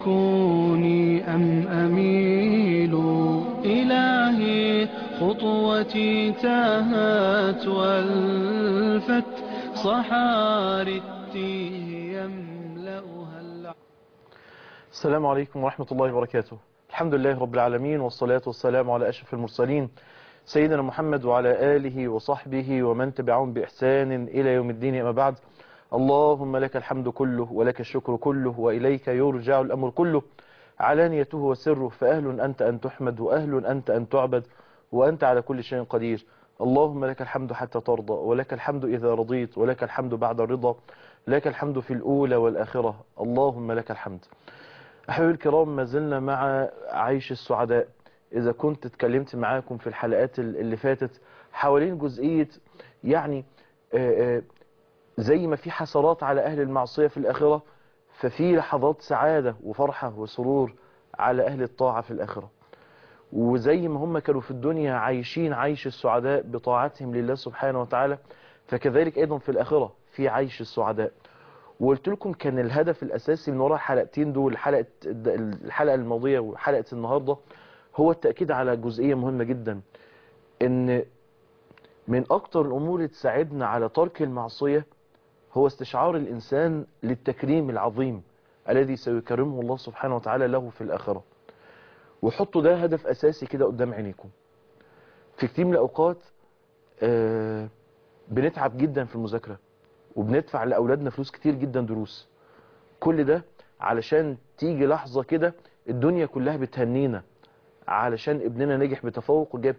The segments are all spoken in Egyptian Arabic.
كوني أم أميل إلهي خطوتي تاهت والفت صحاري التيه يملأها اللعب السلام عليكم ورحمة الله وبركاته الحمد لله رب العالمين والصلاة والسلام على أشرف المرسلين سيدنا محمد وعلى آله وصحبه ومن تبعهم بإحسان إلى يوم الدين أما بعد اللهم لك الحمد كله ولك الشكر كله وإليك يرجع الأمر كله علانيته وسره فأهل أنت أن تحمد وأهل أنت أن تعبد وأنت على كل شيء قدير اللهم لك الحمد حتى ترضى ولك الحمد إذا رضيت ولك الحمد بعد الرضا لك الحمد في الأولى والآخرة اللهم لك الحمد أحبابي الكرام ما زلنا مع عيش السعداء إذا كنت اتكلمت معاكم في الحلقات اللي فاتت حوالين جزئية يعني آآ آآ زي ما في حسرات على أهل المعصية في الآخرة ففي لحظات سعادة وفرحة وسرور على أهل الطاعة في الآخرة وزي ما هم كانوا في الدنيا عايشين عيش السعداء بطاعتهم لله سبحانه وتعالى فكذلك أيضا في الآخرة في عيش السعداء وقلت لكم كان الهدف الأساسي من وراء الحلقتين دول حلقة الحلقة الماضية وحلقة النهاردة هو التأكيد على جزئية مهمة جدا ان من أكتر الأمور اللي تساعدنا على ترك المعصية هو استشعار الإنسان للتكريم العظيم الذي سيكرمه الله سبحانه وتعالى له في الآخرة وحطوا ده هدف أساسي كده قدام عينيكم في كتير من الأوقات آه بنتعب جدا في المذاكرة وبندفع لأولادنا فلوس كتير جدا دروس كل ده علشان تيجي لحظة كده الدنيا كلها بتهنينا علشان ابننا نجح بتفوق وجاب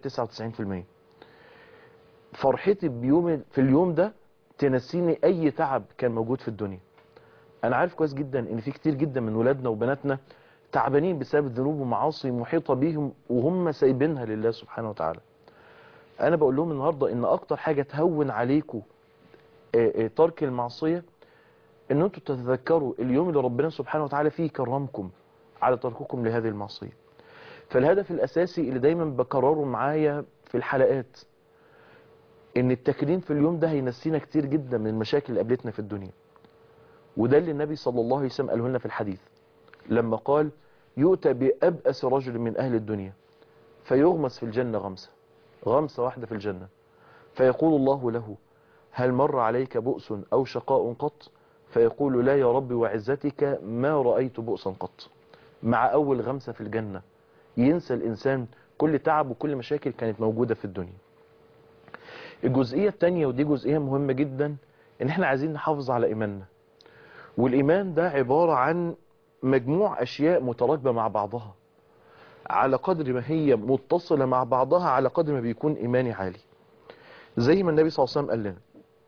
99% فرحتي بيوم في اليوم ده تنسيني اي تعب كان موجود في الدنيا انا عارف كويس جدا ان في كتير جدا من ولادنا وبناتنا تعبانين بسبب ذنوب ومعاصي محيطة بيهم وهم سايبينها لله سبحانه وتعالى انا بقول لهم النهاردة ان اكتر حاجة تهون عليكم ترك المعصية ان انتوا تتذكروا اليوم اللي ربنا سبحانه وتعالى فيه كرمكم على ترككم لهذه المعصية فالهدف الاساسي اللي دايما بكرره معايا في الحلقات ان التكريم في اليوم ده هينسينا كتير جدا من المشاكل اللي قابلتنا في الدنيا وده اللي النبي صلى الله عليه وسلم قاله لنا في الحديث لما قال يؤتى بأبأس رجل من أهل الدنيا فيغمس في الجنة غمسة غمسة واحدة في الجنة فيقول الله له هل مر عليك بؤس أو شقاء قط فيقول لا يا رب وعزتك ما رأيت بؤسا قط مع أول غمسة في الجنة ينسى الإنسان كل تعب وكل مشاكل كانت موجودة في الدنيا الجزئية التانية ودي جزئية مهمة جدا ان احنا عايزين نحافظ على ايماننا والايمان ده عبارة عن مجموع اشياء متراكبة مع بعضها على قدر ما هي متصلة مع بعضها على قدر ما بيكون ايماني عالي زي ما النبي صلى الله عليه وسلم قال لنا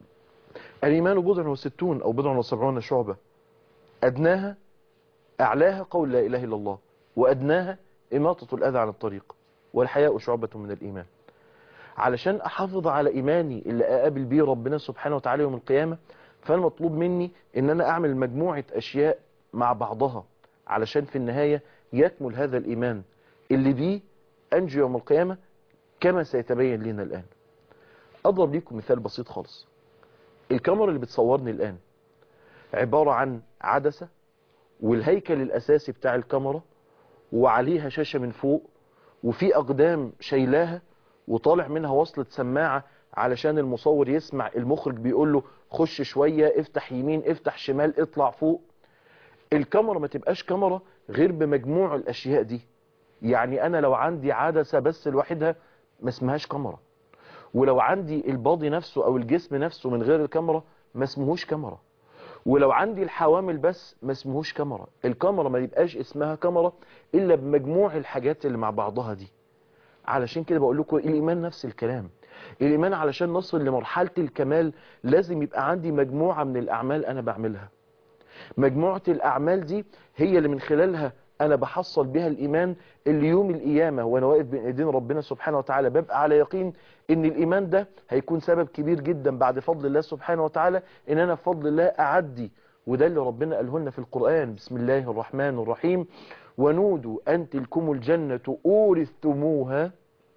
الايمان بضع وستون او بضع وسبعون شعبة ادناها اعلاها قول لا اله الا الله وادناها اماطة الاذى عن الطريق والحياء شعبة من الايمان علشان احافظ على ايماني اللي اقابل بيه ربنا سبحانه وتعالى يوم القيامة فالمطلوب مني ان انا اعمل مجموعة اشياء مع بعضها علشان في النهاية يكمل هذا الايمان اللي بيه انجو يوم القيامة كما سيتبين لنا الان اضرب لكم مثال بسيط خالص الكاميرا اللي بتصورني الان عبارة عن عدسة والهيكل الاساسي بتاع الكاميرا وعليها شاشة من فوق وفي اقدام شايلاها وطالع منها وصلة سماعة علشان المصور يسمع المخرج بيقول له خش شوية افتح يمين افتح شمال اطلع فوق الكاميرا ما تبقاش كاميرا غير بمجموع الاشياء دي يعني انا لو عندي عدسة بس لوحدها ما اسمهاش كاميرا ولو عندي الباضي نفسه او الجسم نفسه من غير الكاميرا ما اسمهوش كاميرا ولو عندي الحوامل بس ما اسمهوش كاميرا الكاميرا ما يبقاش اسمها كاميرا الا بمجموع الحاجات اللي مع بعضها دي علشان كده بقول لكم الإيمان نفس الكلام الإيمان علشان نصل لمرحلة الكمال لازم يبقى عندي مجموعة من الأعمال أنا بعملها مجموعة الأعمال دي هي اللي من خلالها أنا بحصل بها الإيمان اللي يوم القيامة وأنا واقف بين إيدين ربنا سبحانه وتعالى ببقى على يقين إن الإيمان ده هيكون سبب كبير جدا بعد فضل الله سبحانه وتعالى إن أنا بفضل الله أعدي وده اللي ربنا قاله لنا في القرآن بسم الله الرحمن الرحيم ونودوا أن تلكم الجنة أورثتموها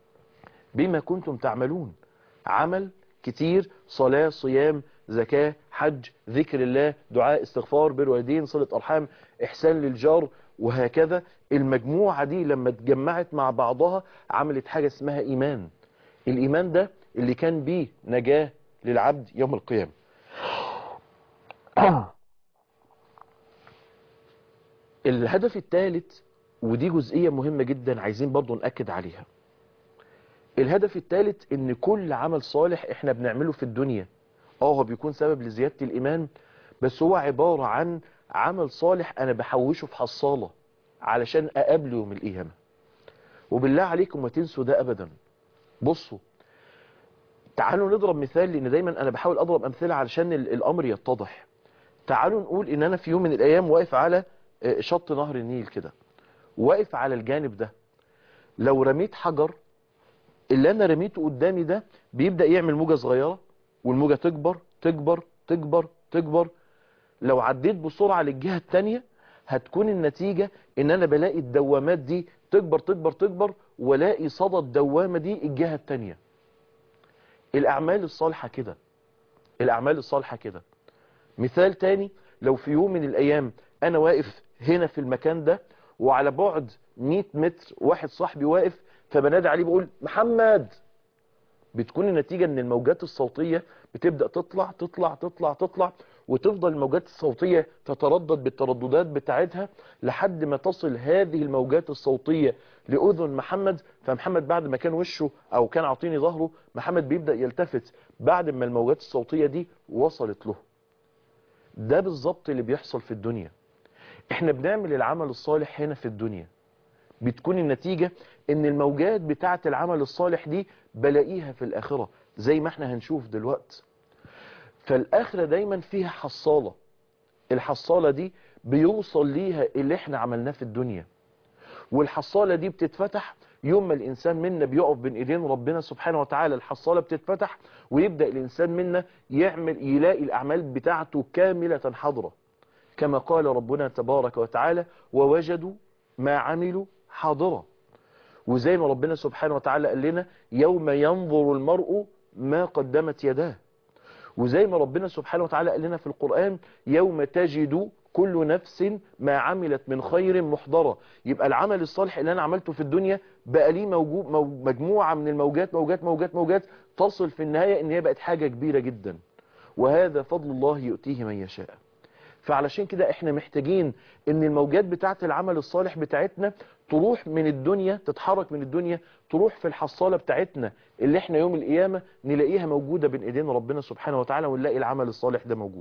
بما كنتم تعملون عمل كتير صلاة صيام زكاة حج ذكر الله دعاء استغفار بر والدين صلة أرحام إحسان للجار وهكذا المجموعة دي لما اتجمعت مع بعضها عملت حاجة اسمها إيمان الإيمان ده اللي كان بيه نجاة للعبد يوم القيامة الهدف الثالث ودي جزئية مهمة جدا عايزين برضو نأكد عليها الهدف الثالث ان كل عمل صالح احنا بنعمله في الدنيا اه هو بيكون سبب لزيادة الايمان بس هو عبارة عن عمل صالح انا بحوشه في حصالة علشان اقابله يوم القيامة وبالله عليكم ما تنسوا ده ابدا بصوا تعالوا نضرب مثال لان دايما انا بحاول اضرب امثله علشان ال- الامر يتضح تعالوا نقول ان انا في يوم من الايام واقف على آه، شط نهر النيل كده واقف على الجانب ده لو رميت حجر اللي انا رميته قدامي ده بيبدأ يعمل موجة صغيرة والموجة تكبر تكبر تكبر تكبر لو عديت بسرعة للجهة التانية هتكون النتيجة ان انا بلاقي الدوامات دي تكبر تكبر تكبر ولاقي صدى الدوامة دي الجهة التانية الاعمال الصالحة كده الاعمال الصالحة كده مثال تاني لو في يوم من الايام انا واقف هنا في المكان ده وعلى بعد 100 متر واحد صاحبي واقف فبنادي عليه بقول محمد بتكون النتيجة ان الموجات الصوتية بتبدأ تطلع تطلع تطلع تطلع وتفضل الموجات الصوتية تتردد بالترددات بتاعتها لحد ما تصل هذه الموجات الصوتية لأذن محمد فمحمد بعد ما كان وشه أو كان عاطيني ظهره محمد بيبدأ يلتفت بعد ما الموجات الصوتية دي وصلت له ده بالظبط اللي بيحصل في الدنيا احنا بنعمل العمل الصالح هنا في الدنيا بتكون النتيجة ان الموجات بتاعة العمل الصالح دي بلاقيها في الاخرة زي ما احنا هنشوف دلوقتي فالاخرة دايما فيها حصالة الحصالة دي بيوصل ليها اللي احنا عملناه في الدنيا والحصالة دي بتتفتح يوم ما الإنسان منا بيقف بين إيدين ربنا سبحانه وتعالى الحصالة بتتفتح ويبدأ الإنسان منا يعمل يلاقي الأعمال بتاعته كاملة حاضرة كما قال ربنا تبارك وتعالى ووجدوا ما عملوا حاضرة وزي ما ربنا سبحانه وتعالى قال لنا يوم ينظر المرء ما قدمت يداه وزي ما ربنا سبحانه وتعالى قال لنا في القرآن يوم تجد كل نفس ما عملت من خير محضرة يبقى العمل الصالح اللي أنا عملته في الدنيا بقى ليه موجود مو- مجموعة من الموجات موجات موجات موجات تصل في النهاية ان هي بقت حاجة كبيرة جدا وهذا فضل الله يؤتيه من يشاء فعلشان كده احنا محتاجين ان الموجات بتاعت العمل الصالح بتاعتنا تروح من الدنيا تتحرك من الدنيا تروح في الحصالة بتاعتنا اللي احنا يوم القيامة نلاقيها موجودة بين ايدين ربنا سبحانه وتعالى ونلاقي العمل الصالح ده موجود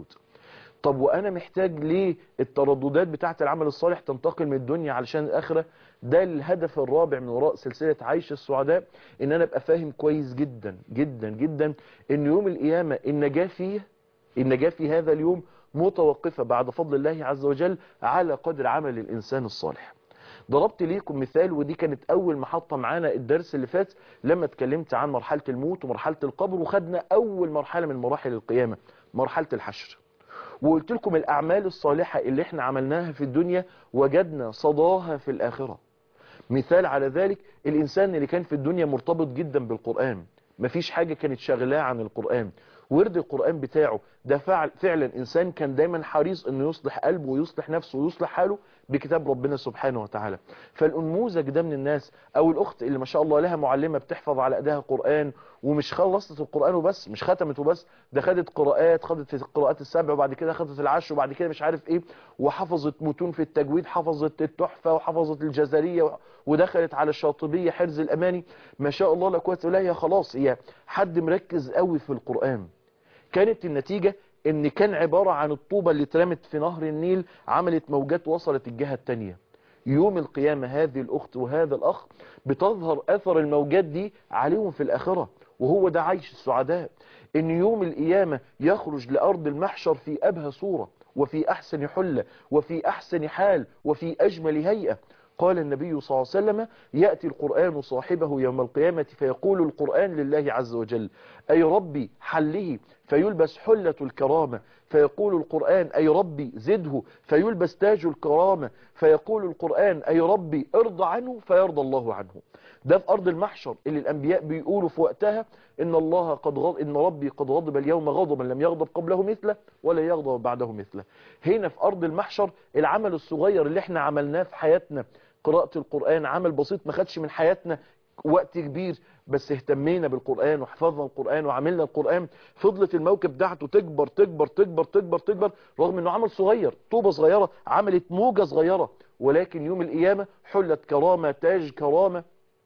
طب وانا محتاج ليه الترددات بتاعت العمل الصالح تنتقل من الدنيا علشان الاخرة ده الهدف الرابع من وراء سلسلة عيش السعداء ان انا ابقى فاهم كويس جدا جدا جدا ان يوم القيامة النجاة فيه النجاة في هذا اليوم متوقفة بعد فضل الله عز وجل على قدر عمل الإنسان الصالح ضربت ليكم مثال ودي كانت أول محطة معانا الدرس اللي فات لما اتكلمت عن مرحلة الموت ومرحلة القبر وخدنا أول مرحلة من مراحل القيامة مرحلة الحشر وقلت لكم الأعمال الصالحة اللي احنا عملناها في الدنيا وجدنا صداها في الآخرة مثال على ذلك الإنسان اللي كان في الدنيا مرتبط جدا بالقرآن مفيش حاجة كانت شغلاه عن القرآن ورد القرآن بتاعه ده فعل فعلا إنسان كان دايما حريص أنه يصلح قلبه ويصلح نفسه ويصلح حاله بكتاب ربنا سبحانه وتعالى فالأنموذج ده من الناس أو الأخت اللي ما شاء الله لها معلمة بتحفظ على أداها قرآن ومش خلصت القرآن وبس مش ختمت وبس ده خدت قراءات خدت في القراءات السبع وبعد كده خدت العشر وبعد كده مش عارف ايه وحفظت متون في التجويد حفظت التحفة وحفظت الجزرية ودخلت على الشاطبية حرز الأماني ما شاء الله لا قوه الا بالله هي خلاص هي حد مركز قوي في القرآن كانت النتيجة ان كان عبارة عن الطوبة اللي اترمت في نهر النيل عملت موجات وصلت الجهة التانية يوم القيامة هذه الأخت وهذا الأخ بتظهر أثر الموجات دي عليهم في الآخرة وهو ده عيش السعداء ان يوم القيامة يخرج لأرض المحشر في أبهى صورة وفي أحسن حلة وفي أحسن حال وفي أجمل هيئة قال النبي صلى الله عليه وسلم يأتي القرآن صاحبه يوم القيامة فيقول القرآن لله عز وجل أي ربي حله فيلبس حلة الكرامة فيقول القرآن أي ربي زده فيلبس تاج الكرامة فيقول القرآن أي ربي ارضى عنه فيرضى الله عنه ده في أرض المحشر اللي الأنبياء بيقولوا في وقتها إن الله قد غض... إن ربي قد غضب اليوم غضبا لم يغضب قبله مثله ولا يغضب بعده مثله هنا في أرض المحشر العمل الصغير اللي احنا عملناه في حياتنا قراءة القرآن عمل بسيط ما خدش من حياتنا وقت كبير بس اهتمينا بالقرآن وحفظنا القرآن وعملنا القرآن فضلت الموكب بتاعته تكبر تكبر تكبر تكبر تكبر رغم انه عمل صغير طوبة صغيرة عملت موجة صغيرة ولكن يوم القيامة حلت كرامة تاج كرامة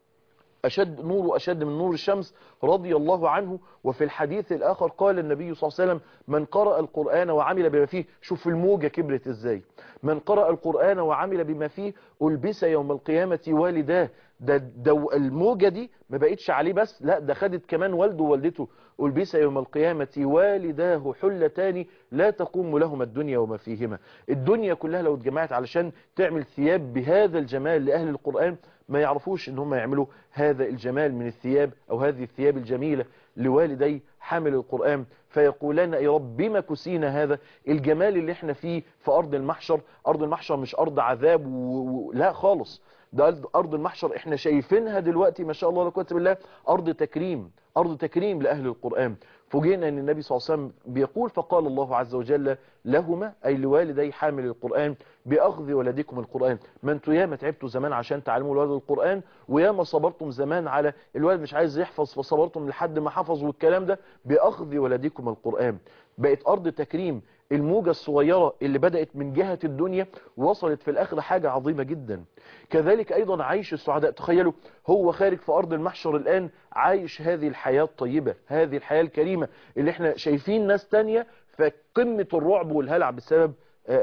أشد نور أشد من نور الشمس رضي الله عنه وفي الحديث الآخر قال النبي صلى الله عليه وسلم من قرأ القرآن وعمل بما فيه شوف الموجة كبرت إزاي من قرأ القرآن وعمل بما فيه ألبس يوم القيامة والداه ده, ده الموجة دي ما بقتش عليه بس لا ده خدت كمان والده ووالدته ألبس يوم القيامة والداه حلتان لا تقوم لهما الدنيا وما فيهما الدنيا كلها لو اتجمعت علشان تعمل ثياب بهذا الجمال لأهل القرآن ما يعرفوش ان هم يعملوا هذا الجمال من الثياب او هذه الثياب الجميلة لوالدي حامل القرآن فيقولان يا رب بما كسينا هذا الجمال اللي احنا فيه في ارض المحشر ارض المحشر مش ارض عذاب و... و... لا خالص ده ارض المحشر احنا شايفينها دلوقتي ما شاء الله لا قوه الا بالله ارض تكريم ارض تكريم لاهل القرآن فوجئنا ان النبي صلى الله عليه وسلم بيقول فقال الله عز وجل لهما اي لوالدي حامل القرآن باخذ ولدكم القرآن ما انتوا ياما تعبتوا زمان عشان تعلموا الولد القرآن وياما صبرتم زمان على الولد مش عايز يحفظ فصبرتم لحد ما حفظ والكلام ده باخذ ولدكم القرآن بقت ارض تكريم الموجة الصغيرة اللي بدأت من جهة الدنيا وصلت في الآخر حاجة عظيمة جدا كذلك أيضا عيش السعداء تخيلوا هو خارج في أرض المحشر الآن عايش هذه الحياة الطيبة هذه الحياة الكريمة اللي احنا شايفين ناس تانية فقمة الرعب والهلع بسبب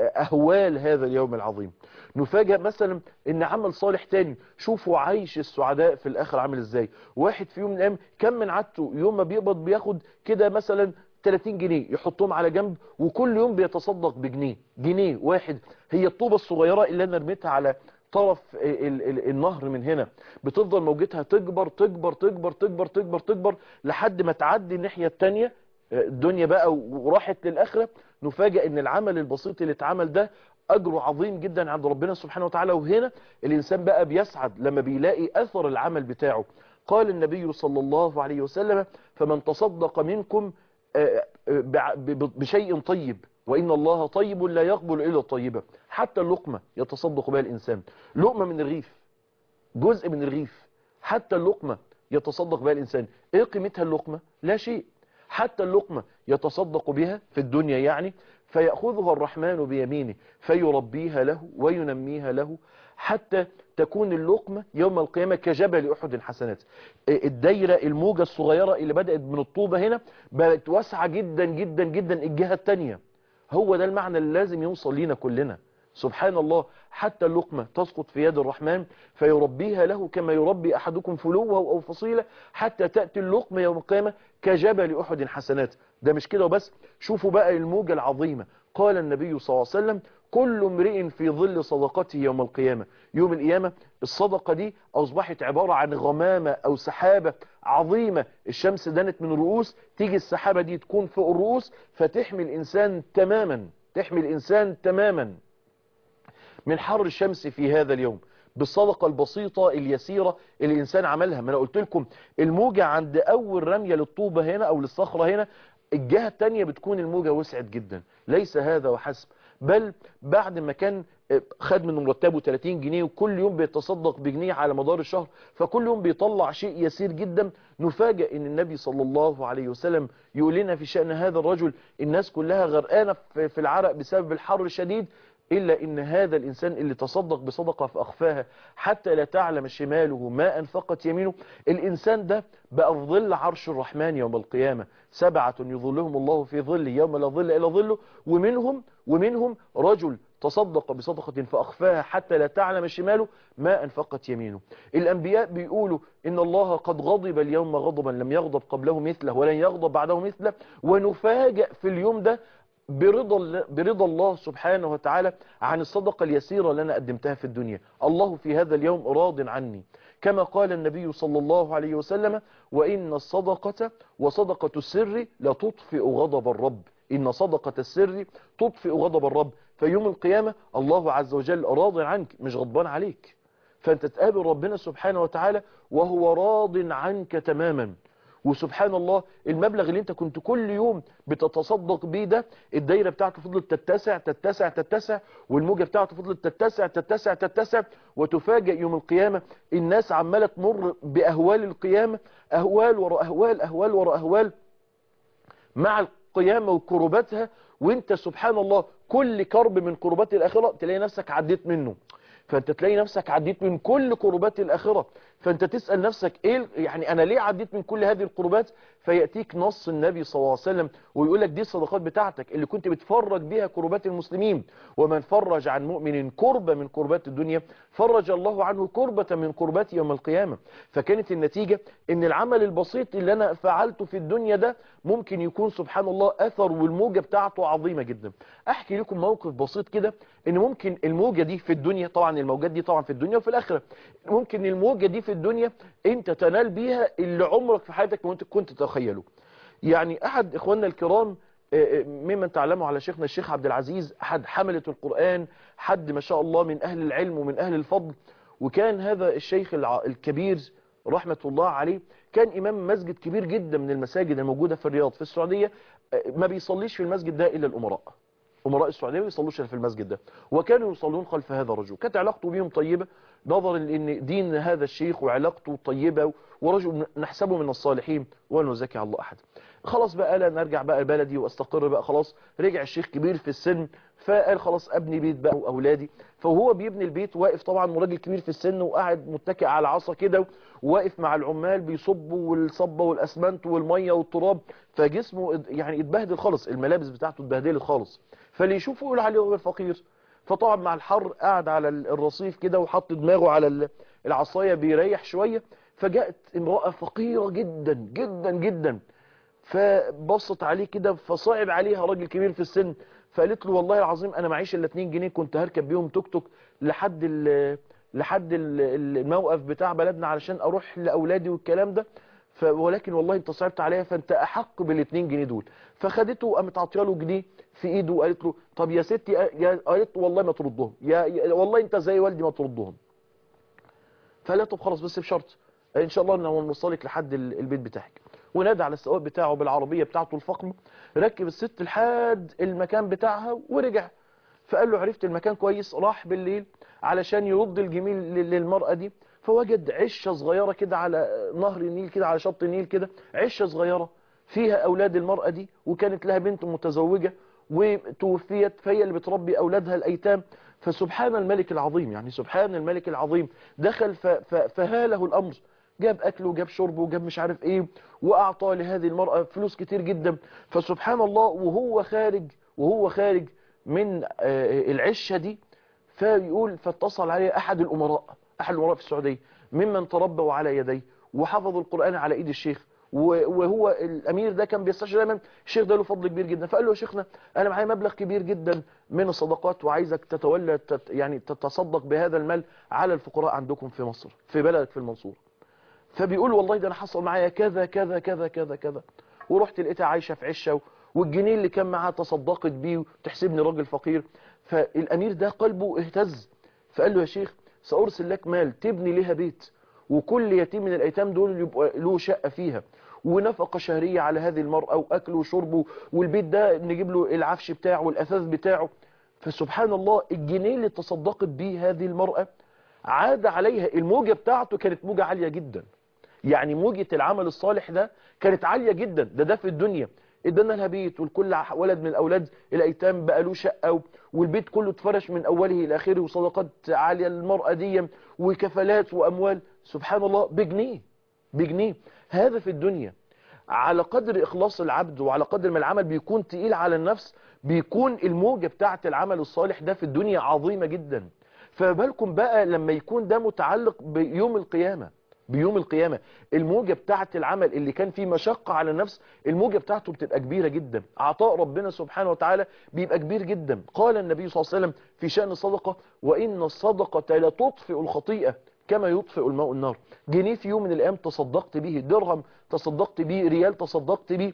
أهوال هذا اليوم العظيم نفاجأ مثلا ان عمل صالح تاني شوفوا عيش السعداء في الاخر عامل ازاي واحد في يوم من الايام كم من عادته يوم ما بيقبض بياخد كده مثلا 30 جنيه يحطهم على جنب وكل يوم بيتصدق بجنيه جنيه واحد هي الطوبة الصغيرة اللي انا رميتها على طرف ال ال النهر من هنا بتفضل موجتها تكبر تكبر تكبر تكبر تكبر تكبر لحد ما تعدي الناحية التانية الدنيا بقى وراحت للآخرة نفاجأ ان العمل البسيط اللي اتعمل ده أجره عظيم جدا عند ربنا سبحانه وتعالى وهنا الإنسان بقى بيسعد لما بيلاقي أثر العمل بتاعه قال النبي صلى الله عليه وسلم فمن تصدق منكم بشيء طيب وإن الله طيب لا يقبل إلا الطيبة حتى اللقمة يتصدق بها الإنسان لقمة من الرغيف جزء من الرغيف حتى اللقمة يتصدق بها الإنسان إيه قيمتها اللقمة لا شيء حتى اللقمة يتصدق بها في الدنيا يعني فيأخذها الرحمن بيمينه فيربيها له وينميها له حتى تكون اللقمة يوم القيامة كجبل أحد حسنات الدايرة الموجة الصغيرة اللي بدأت من الطوبة هنا بقت واسعة جدا جدا جدا الجهة التانية هو ده المعنى اللي لازم يوصل لينا كلنا سبحان الله حتى اللقمة تسقط في يد الرحمن فيربيها له كما يربي أحدكم فلوه أو فصيلة حتى تأتي اللقمة يوم القيامة كجبل أحد حسنات ده مش كده وبس شوفوا بقى الموجة العظيمة قال النبي صلى الله عليه وسلم كل امرئ في ظل صدقته يوم القيامة يوم القيامة الصدقة دي أصبحت عبارة عن غمامة أو سحابة عظيمة الشمس دنت من الرؤوس تيجي السحابة دي تكون فوق الرؤوس فتحمي الإنسان تماما تحمي الإنسان تماما من حر الشمس في هذا اليوم بالصدقة البسيطة اليسيرة اللي الإنسان عملها ما أنا قلت لكم الموجة عند أول رمية للطوبة هنا أو للصخرة هنا الجهة التانية بتكون الموجة وسعت جدا ليس هذا وحسب بل بعد ما كان خد من مرتبه 30 جنيه وكل يوم بيتصدق بجنيه على مدار الشهر فكل يوم بيطلع شيء يسير جدا نفاجئ ان النبي صلى الله عليه وسلم يقول لنا في شأن هذا الرجل الناس كلها غرقانة في العرق بسبب الحر الشديد إلا إن هذا الإنسان اللي تصدق بصدقة فأخفاها حتى لا تعلم شماله ما أنفقت يمينه الإنسان ده بقى في ظل عرش الرحمن يوم القيامة سبعة يظلهم الله في ظل يوم لا ظل إلا ظله ومنهم ومنهم رجل تصدق بصدقة فأخفاها حتى لا تعلم شماله ما أنفقت يمينه الأنبياء بيقولوا إن الله قد غضب اليوم غضبا لم يغضب قبله مثله ولن يغضب بعده مثله ونفاجأ في اليوم ده برضا الله- برضا الله سبحانه وتعالى عن الصدقة اليسيرة اللي أنا قدمتها في الدنيا الله في هذا اليوم راض عني كما قال النبي صلى الله عليه وسلم وإن الصدقة وصدقة السر لتطفئ غضب الرب إن صدقة السر تطفئ غضب الرب فيوم القيامة الله عز وجل راض عنك مش غضبان عليك فأنت تقابل ربنا سبحانه وتعالى وهو راض عنك تماما وسبحان الله المبلغ اللي انت كنت كل يوم بتتصدق بيه ده الدايره بتاعته فضلت تتسع تتسع تتسع والموجه بتاعته فضلت تتسع تتسع تتسع وتفاجئ يوم القيامه الناس عماله تمر باهوال القيامه اهوال وراء اهوال اهوال وراء اهوال مع القيامة وكرباتها وانت سبحان الله كل كرب من كربات الآخرة تلاقي نفسك عديت منه فانت تلاقي نفسك عديت من كل كربات الآخرة فانت تسأل نفسك ايه ال- يعني انا ليه عديت من كل هذه الكربات فيأتيك نص النبي صلى الله عليه وسلم ويقول لك دي الصدقات بتاعتك اللي كنت بتفرج بيها كربات المسلمين ومن فرج عن مؤمن كربة من كربات الدنيا فرج الله عنه كربة من كربات يوم القيامة فكانت النتيجة ان العمل البسيط اللي انا فعلته في الدنيا ده ممكن يكون سبحان الله اثر والموجة بتاعته عظيمة جدا احكي لكم موقف بسيط كده ان ممكن الموجة دي في الدنيا طبعا الموجات دي طبعا في الدنيا وفي الاخرة ممكن الموجة دي في الدنيا انت تنال بيها اللي عمرك في حياتك ما كنت تتخيله يعني احد اخواننا الكرام آه، آه، ممن تعلموا على شيخنا الشيخ عبد العزيز احد حملة القرآن حد ما شاء الله من اهل العلم ومن اهل الفضل وكان هذا الشيخ الع- الكبير رحمة الله عليه كان امام مسجد كبير جدا من المساجد الموجودة في الرياض في السعودية آه، ما بيصليش في المسجد ده الا الامراء امراء السعوديه ما بيصلوش إلا في المسجد ده وكانوا يصلون خلف هذا الرجل كانت علاقته بيهم طيبه نظرا لان دين هذا الشيخ وعلاقته طيبه ورجل نحسبه من الصالحين ولا نزكي على الله احد خلاص بقى لا نرجع بقى بلدي واستقر بقى خلاص رجع الشيخ كبير في السن فقال خلاص ابني بيت بقى واولادي فهو بيبني البيت واقف طبعا راجل كبير في السن وقاعد متكئ على عصا كده وواقف مع العمال بيصبوا والصبه والاسمنت والميه والتراب فجسمه اد- يعني اتبهدل خالص الملابس بتاعته اتبهدلت خالص فاللي يشوفه يقول عليه هو الفقير فطبعا مع الحر قاعد على ال- الرصيف كده وحط دماغه على ال- العصايه بيريح شويه فجاءت امراه فقيره جدا جدا جدا فبصت عليه كده فصعب عليها راجل كبير في السن فقالت له والله العظيم انا معيش الا 2 جنيه كنت هركب بيهم توك توك لحد ال لحد ال- الموقف بتاع بلدنا علشان اروح لاولادي والكلام ده ف ولكن والله انت صعبت عليا فانت احق بال2 جنيه دول فخدته وقامت عاطيه له جنيه في ايده وقالت له طب يا ستي يا قالت له والله ما تردهم يا يا- والله انت زي والدي ما تردهم فقال لها طب خلاص بس بشرط ان شاء الله ان هو نوصلك لحد ال- البيت بتاعك ونادى على السواق بتاعه بالعربيه بتاعته الفخمه ركب الست لحد المكان بتاعها ورجع فقال له عرفت المكان كويس راح بالليل علشان يرد الجميل لل- للمرأة دي فوجد عشة صغيرة كده على نهر النيل كده على شط النيل كده عشة صغيرة فيها أولاد المرأة دي وكانت لها بنت متزوجة وتوفيت فهي اللي بتربي أولادها الأيتام فسبحان الملك العظيم يعني سبحان الملك العظيم دخل ف- ف- فهاله الأمر جاب أكل وجاب شرب وجاب مش عارف إيه وأعطى لهذه المرأة فلوس كتير جدا فسبحان الله وهو خارج وهو خارج من آه، العشة دي فيقول فاتصل عليه أحد الأمراء أحد الأمراء في السعودية ممن تربوا على يديه وحفظوا القرآن على إيد الشيخ و- وهو الأمير ده كان بيستشعر دايما الشيخ ده له فضل كبير جدا فقال له يا شيخنا أنا معايا مبلغ كبير جدا من الصدقات وعايزك تتولى تت يعني تتصدق بهذا المال على الفقراء عندكم في مصر في بلدك في المنصورة فبيقول والله ده انا حصل معايا كذا كذا كذا كذا كذا ورحت لقيتها عايشه في عشه والجنيه اللي كان معاها تصدقت بيه وتحسبني راجل فقير فالامير ده قلبه اهتز فقال له يا شيخ سارسل لك مال تبني لها بيت وكل يتيم من الايتام دول يبقى له شقه فيها ونفقه شهريه على هذه المراه واكل وشرب والبيت ده نجيب له العفش بتاعه والاثاث بتاعه فسبحان الله الجنيه اللي تصدقت بيه هذه المراه عاد عليها الموجه بتاعته كانت موجه عاليه جدا يعني موجة العمل الصالح ده كانت عالية جدا ده ده في الدنيا ادانا لها بيت والكل ولد من الاولاد الايتام بقى له شقه و- والبيت كله اتفرش من اوله الى اخره وصدقات عاليه للمراه دي وكفالات واموال سبحان الله بجنيه بجنيه هذا في الدنيا على قدر اخلاص العبد وعلى قدر ما العمل بيكون تقيل على النفس بيكون الموجة بتاعه العمل الصالح ده في الدنيا عظيمة جدا فبالكم بقى لما يكون ده متعلق بيوم القيامة بيوم القيامة الموجة بتاعت العمل اللي كان فيه مشقة على النفس الموجة بتاعته بتبقى كبيرة جدا عطاء ربنا سبحانه وتعالى بيبقى كبير جدا قال النبي صلى الله عليه وسلم في شأن الصدقة وإن الصدقة لا تطفئ الخطيئة كما يطفئ الماء النار جنيه في يوم من الأيام تصدقت به درهم تصدقت به ريال تصدقت به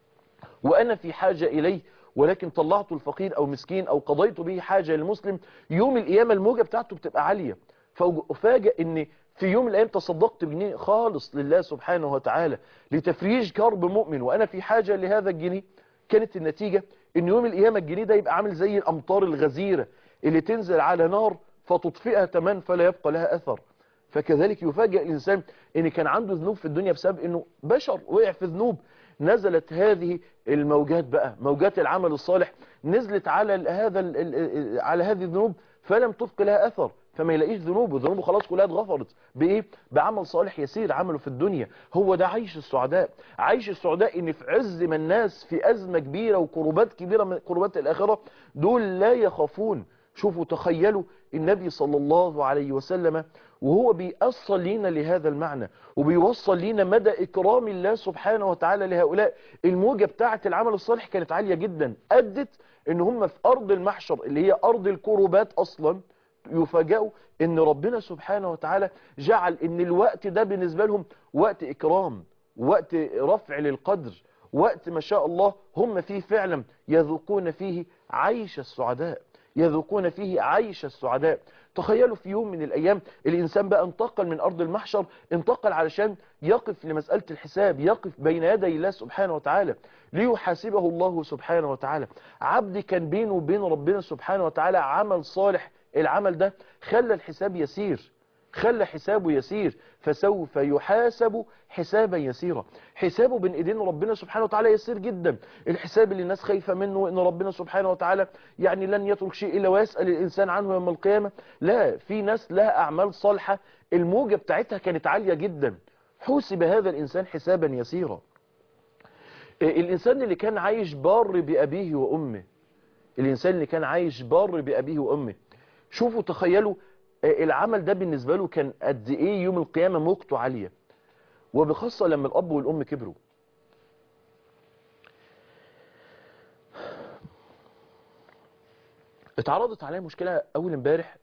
وأنا في حاجة إليه ولكن طلعت الفقير أو مسكين أو قضيت به حاجة للمسلم يوم القيامة الموجة بتاعته بتبقى عالية فأفاجئ أن في يوم من الأيام تصدقت بجنيه خالص لله سبحانه وتعالى لتفريج كرب مؤمن وأنا في حاجة لهذا الجنيه كانت النتيجة أن يوم القيامة الجنيه ده يبقى عامل زي الأمطار الغزيرة اللي تنزل على نار فتطفئها تمام فلا يبقى لها أثر فكذلك يفاجئ الإنسان أن كان عنده ذنوب في الدنيا بسبب أنه بشر وقع في ذنوب نزلت هذه الموجات بقى موجات العمل الصالح نزلت على هذا على هذه الذنوب فلم تبق لها أثر فما يلاقيش ذنوبه ذنوبه خلاص كلها اتغفرت بإيه بعمل صالح يسير عمله في الدنيا هو ده عيش السعداء عيش السعداء ان في عز ما الناس في أزمة كبيرة وكروبات كبيرة من كروبات الآخرة دول لا يخافون شوفوا تخيلوا النبي صلى الله عليه وسلم وهو بيأصل لينا لهذا المعنى وبيوصل لينا مدى إكرام الله سبحانه وتعالى لهؤلاء الموجة بتاعة العمل الصالح كانت عالية جدا أدت ان هم في أرض المحشر اللي هي أرض الكروبات أصلا يفاجئوا ان ربنا سبحانه وتعالى جعل ان الوقت ده بالنسبة لهم وقت إكرام وقت رفع للقدر وقت ما شاء الله هم فيه فعلا يذوقون فيه عيش السعداء يذوقون فيه عيش السعداء تخيلوا في يوم من الأيام الإنسان بقى انتقل من أرض المحشر انتقل علشان يقف لمسألة الحساب يقف بين يدي الله سبحانه وتعالى ليحاسبه الله سبحانه وتعالى عبد كان بينه وبين ربنا سبحانه وتعالى عمل صالح العمل ده خلى الحساب يسير خلى حسابه يسير فسوف يحاسب حسابا يسيرا حسابه بين ايدين ربنا سبحانه وتعالى يسير جدا الحساب اللي الناس خايفة منه ان ربنا سبحانه وتعالى يعني لن يترك شيء الا ويسأل الانسان عنه يوم القيامة لا في ناس لها اعمال صالحة الموجة بتاعتها كانت عالية جدا حسب هذا الانسان حسابا يسيرا الانسان اللي كان عايش بار بابيه وامه الانسان اللي كان عايش بار بابيه وامه شوفوا تخيلوا العمل ده بالنسبة له كان قد ايه يوم القيامة موجته عالية وبخاصة لما الاب والام كبروا اتعرضت عليا مشكلة اول امبارح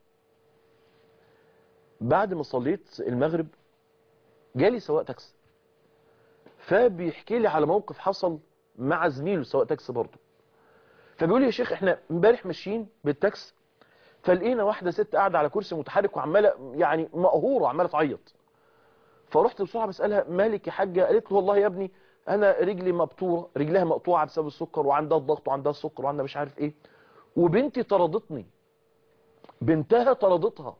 بعد ما صليت المغرب جالي سواق تاكسي فبيحكي لي على موقف حصل مع زميله سواق تاكسي برضه فبيقول لي يا شيخ احنا امبارح ماشيين بالتاكسي فلقينا واحدة ست قاعدة على كرسي متحرك وعمالة يعني مقهورة عمالة تعيط فرحت بسرعة بسألها مالك يا حاجة قالت له والله يا ابني انا رجلي مبتورة رجلها مقطوعة بسبب السكر وعندها الضغط وعندها السكر وعندها مش عارف ايه وبنتي طردتني بنتها طردتها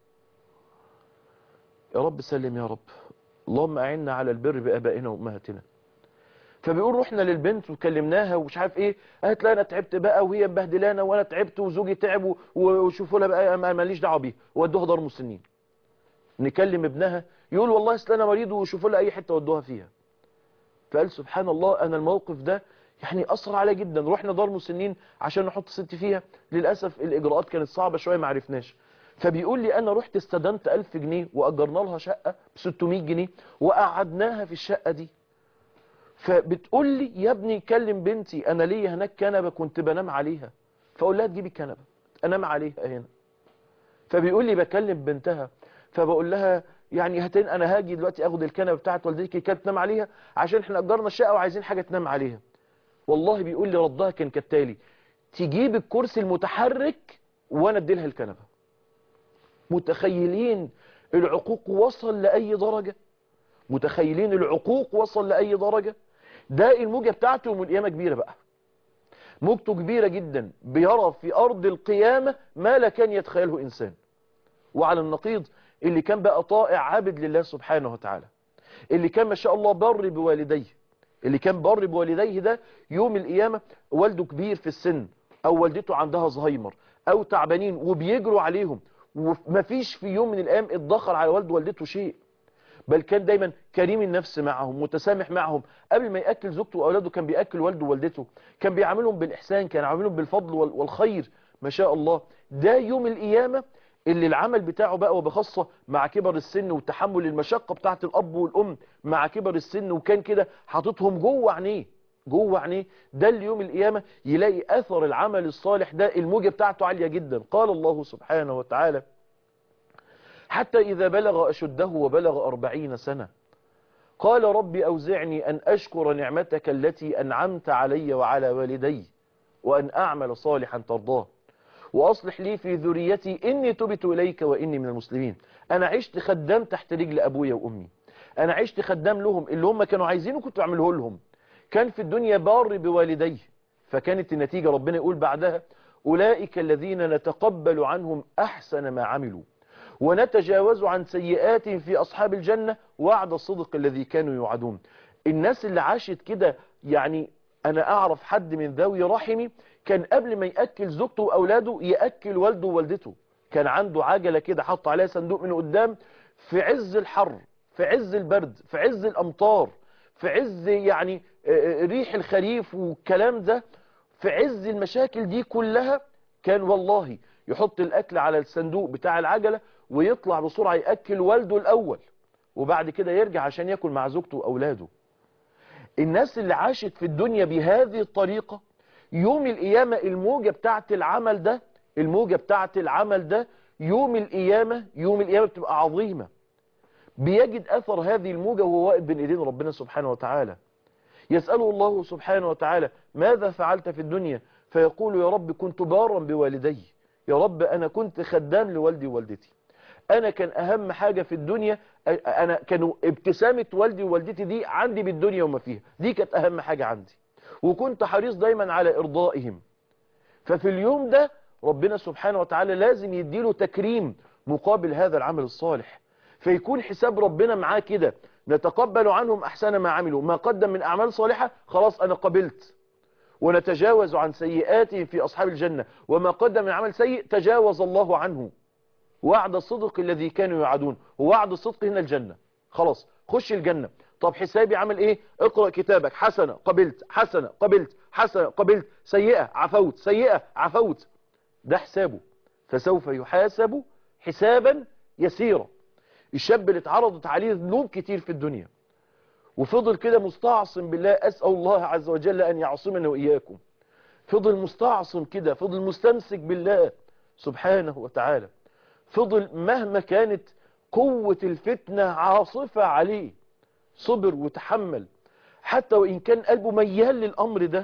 يا رب سلم يا رب اللهم اعنا على البر بابائنا وامهاتنا فبيقول رحنا للبنت وكلمناها ومش عارف ايه قالت لا انا تعبت بقى وهي مبهدلانه وانا تعبت وزوجي تعب وشوفوا لها بقى ماليش دعوه بيها ودوها دار مسنين نكلم ابنها يقول والله اصل انا مريض وشوفوا لها اي حته ودوها فيها فقال سبحان الله انا الموقف ده يعني اثر عليا جدا رحنا دار مسنين عشان نحط ستي فيها للاسف الاجراءات كانت صعبه شويه ما عرفناش فبيقول لي انا رحت استدنت 1000 جنيه واجرنا لها شقه ب 600 جنيه وقعدناها في الشقه دي فبتقول لي يا ابني كلم بنتي انا ليا هناك كنبه كنت بنام عليها فاقول لها تجيبي الكنبه انام عليها هنا فبيقول لي بكلم بنتها فبقول لها يعني هتن انا هاجي دلوقتي اخد الكنبه بتاعت والدتك كانت تنام عليها عشان احنا اجرنا الشقه وعايزين حاجه تنام عليها والله بيقول لي ردها كان كالتالي تجيب الكرسي المتحرك وانا ادي لها الكنبه متخيلين العقوق وصل لاي درجه متخيلين العقوق وصل لأي درجة ده الموجة بتاعته من القيامة كبيرة بقى موجته كبيرة جدا بيرى في أرض القيامة ما لا كان يتخيله إنسان وعلى النقيض اللي كان بقى طائع عابد لله سبحانه وتعالى اللي كان ما شاء الله بر بوالديه اللي كان بر بوالديه ده يوم القيامة والده كبير في السن أو والدته عندها زهايمر أو تعبانين وبيجروا عليهم ومفيش في يوم من الأيام اتدخل على والد والدته شيء بل كان دايما كريم النفس معهم متسامح معهم قبل ما يأكل زوجته وأولاده كان بيأكل والده ووالدته كان بيعاملهم بالإحسان كان يعاملهم بالفضل والخير ما شاء الله ده يوم القيامة اللي العمل بتاعه بقى وبخاصة مع كبر السن وتحمل المشقة بتاعت الأب والأم مع كبر السن وكان كده حاططهم جوه عينيه جوه عينيه ده اللي يوم القيامة يلاقي أثر العمل الصالح ده الموجة بتاعته عالية جدا قال الله سبحانه وتعالى حتى إذا بلغ أشده وبلغ أربعين سنة قال رب أوزعني أن أشكر نعمتك التي أنعمت علي وعلى والدي وأن أعمل صالحا ترضاه وأصلح لي في ذريتي إني تبت إليك وإني من المسلمين أنا عشت خدام تحت رجل أبويا وأمي أنا عشت خدام لهم اللي هم كانوا عايزينه كنت أعمله لهم كان في الدنيا بار بوالديه فكانت النتيجة ربنا يقول بعدها أولئك الذين نتقبل عنهم أحسن ما عملوا ونتجاوز عن سيئات في أصحاب الجنة وعد الصدق الذي كانوا يوعدون الناس اللي عاشت كده يعني أنا أعرف حد من ذوي رحمي كان قبل ما يأكل زوجته وأولاده يأكل والده ووالدته كان عنده عجلة كده حط عليها صندوق من قدام في عز الحر في عز البرد في عز الأمطار في عز يعني ريح الخريف والكلام ده في عز المشاكل دي كلها كان والله يحط الأكل على الصندوق بتاع العجلة ويطلع بسرعة يأكل والده الأول وبعد كده يرجع عشان يأكل مع زوجته وأولاده الناس اللي عاشت في الدنيا بهذه الطريقة يوم القيامة الموجة بتاعت العمل ده الموجة بتاعت العمل ده يوم القيامة يوم القيامة بتبقى عظيمة بيجد أثر هذه الموجة وهو واقف بين إيدين ربنا سبحانه وتعالى يسأله الله سبحانه وتعالى ماذا فعلت في الدنيا فيقول يا رب كنت بارا بوالدي يا رب أنا كنت خدام لوالدي ووالدتي أنا كان أهم حاجة في الدنيا أنا كانوا ابتسامة والدي ووالدتي دي عندي بالدنيا وما فيها دي كانت أهم حاجة عندي وكنت حريص دايما على إرضائهم ففي اليوم ده ربنا سبحانه وتعالى لازم يديله تكريم مقابل هذا العمل الصالح فيكون حساب ربنا معاه كده نتقبل عنهم أحسن ما عملوا ما قدم من أعمال صالحة خلاص أنا قبلت ونتجاوز عن سيئاتهم في أصحاب الجنة وما قدم من عمل سيء تجاوز الله عنه وعد الصدق الذي كانوا يعدون ووعد الصدق هنا الجنة خلاص خش الجنة طب حسابي عمل ايه اقرأ كتابك حسنة قبلت حسنة قبلت حسنة قبلت سيئة عفوت سيئة عفوت ده حسابه فسوف يحاسب حسابا يسيرا الشاب اللي اتعرضت عليه ذنوب كتير في الدنيا وفضل كده مستعصم بالله أسأل الله عز وجل أن يعصمنا وإياكم فضل مستعصم كده فضل مستمسك بالله سبحانه وتعالى فضل مهما كانت قوة الفتنة عاصفة عليه صبر وتحمل حتى وإن كان قلبه ميال للأمر ده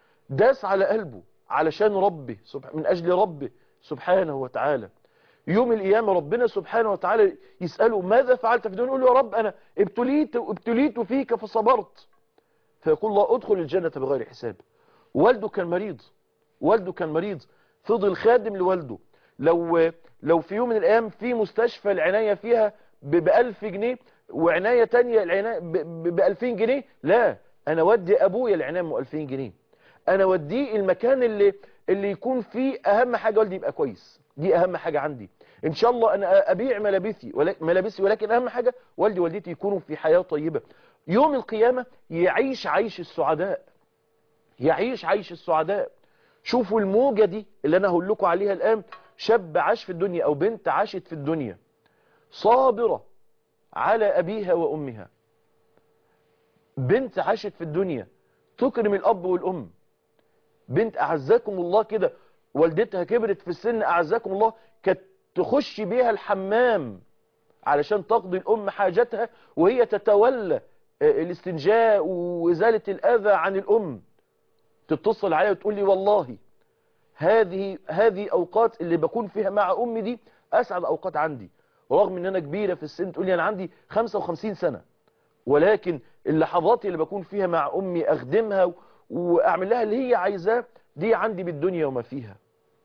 داس على قلبه علشان ربه من أجل ربه سبحانه وتعالى يوم القيامة ربنا سبحانه وتعالى يسأله ماذا فعلت في الدنيا يقول له يا رب أنا ابتليت ابتليت فيك فصبرت فيقول الله ادخل الجنة بغير حساب والده كان مريض والده كان مريض فضل خادم لوالده لو لو في يوم من الأيام في مستشفى العناية فيها بألف جنيه وعناية تانية العناية بألفين جنيه لا أنا ودي أبويا العناية بألفين جنيه أنا وديه المكان اللي اللي يكون فيه أهم حاجة والدي يبقى كويس دي أهم حاجة عندي إن شاء الله أنا أبيع ملابسي ملابسي ولكن أهم حاجة والدي ووالدتي يكونوا في حياة طيبة يوم القيامة يعيش عيش السعداء يعيش عيش السعداء شوفوا الموجة دي اللي أنا هقول لكم عليها الآن شاب عاش في الدنيا أو بنت عاشت في الدنيا صابرة على أبيها وأمها بنت عاشت في الدنيا تكرم الأب والأم بنت أعزكم الله كده والدتها كبرت في السن أعزكم الله كانت تخش بيها الحمام علشان تقضي الأم حاجتها وهي تتولى الاستنجاء وإزالة الأذى عن الأم تتصل عليها وتقول لي والله هذه هذه أوقات اللي بكون فيها مع أمي دي أسعد أوقات عندي ورغم ان انا كبيرة في السن تقول لي انا عندي 55 سنة ولكن اللحظات اللي بكون فيها مع امي اخدمها واعمل لها اللي هي عايزاه دي عندي بالدنيا وما فيها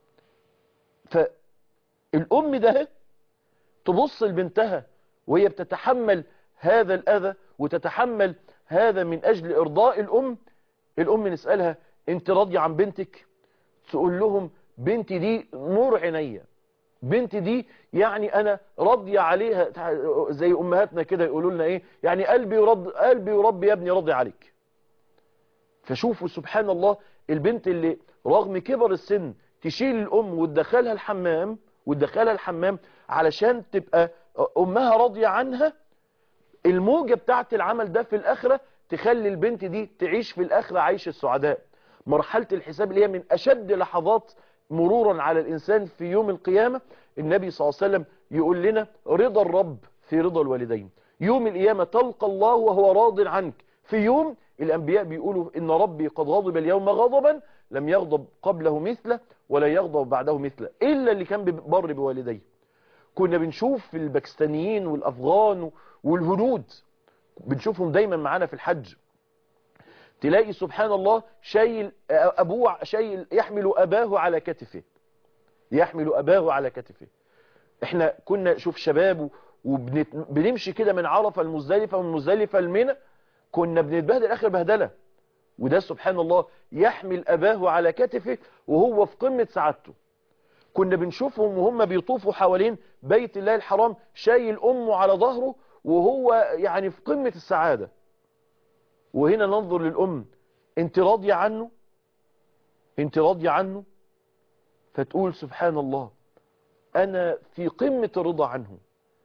فالام ده تبص لبنتها وهي بتتحمل هذا الاذى وتتحمل هذا من اجل ارضاء الام الام نسألها انت راضية عن بنتك تقول لهم بنتي دي نور عينيا بنتي دي يعني انا راضية عليها زي امهاتنا كده يقولوا لنا ايه يعني قلبي يرد قلبي يربي يا ابني راضي عليك فشوفوا سبحان الله البنت اللي رغم كبر السن تشيل الام وتدخلها الحمام وتدخلها الحمام علشان تبقى امها راضية عنها الموجة بتاعت العمل ده في الاخرة تخلي البنت دي تعيش في الاخرة عيش السعداء مرحلة الحساب اللي هي من اشد لحظات مرورا على الانسان في يوم القيامة النبي صلى الله عليه وسلم يقول لنا رضا الرب في رضا الوالدين يوم القيامة تلقى الله وهو راض عنك في يوم الأنبياء بيقولوا إن ربي قد غضب اليوم غضبا لم يغضب قبله مثله ولا يغضب بعده مثله إلا اللي كان بر بوالديه كنا بنشوف في الباكستانيين والأفغان والهنود بنشوفهم دايما معانا في الحج تلاقي سبحان الله شايل أبوه شايل يحمل أباه على كتفه يحمل أباه على كتفه احنا كنا شوف شباب وبنمشي كده من عرفة المزدلفة ومن مزدلفة المنى كنا بنتبهدل اخر بهدلة وده سبحان الله يحمل اباه على كتفه وهو في قمة سعادته كنا بنشوفهم وهم بيطوفوا حوالين بيت الله الحرام شايل امه على ظهره وهو يعني في قمة السعادة وهنا ننظر للام انت راضية عنه انت راضية عنه فتقول سبحان الله انا في قمة الرضا عنه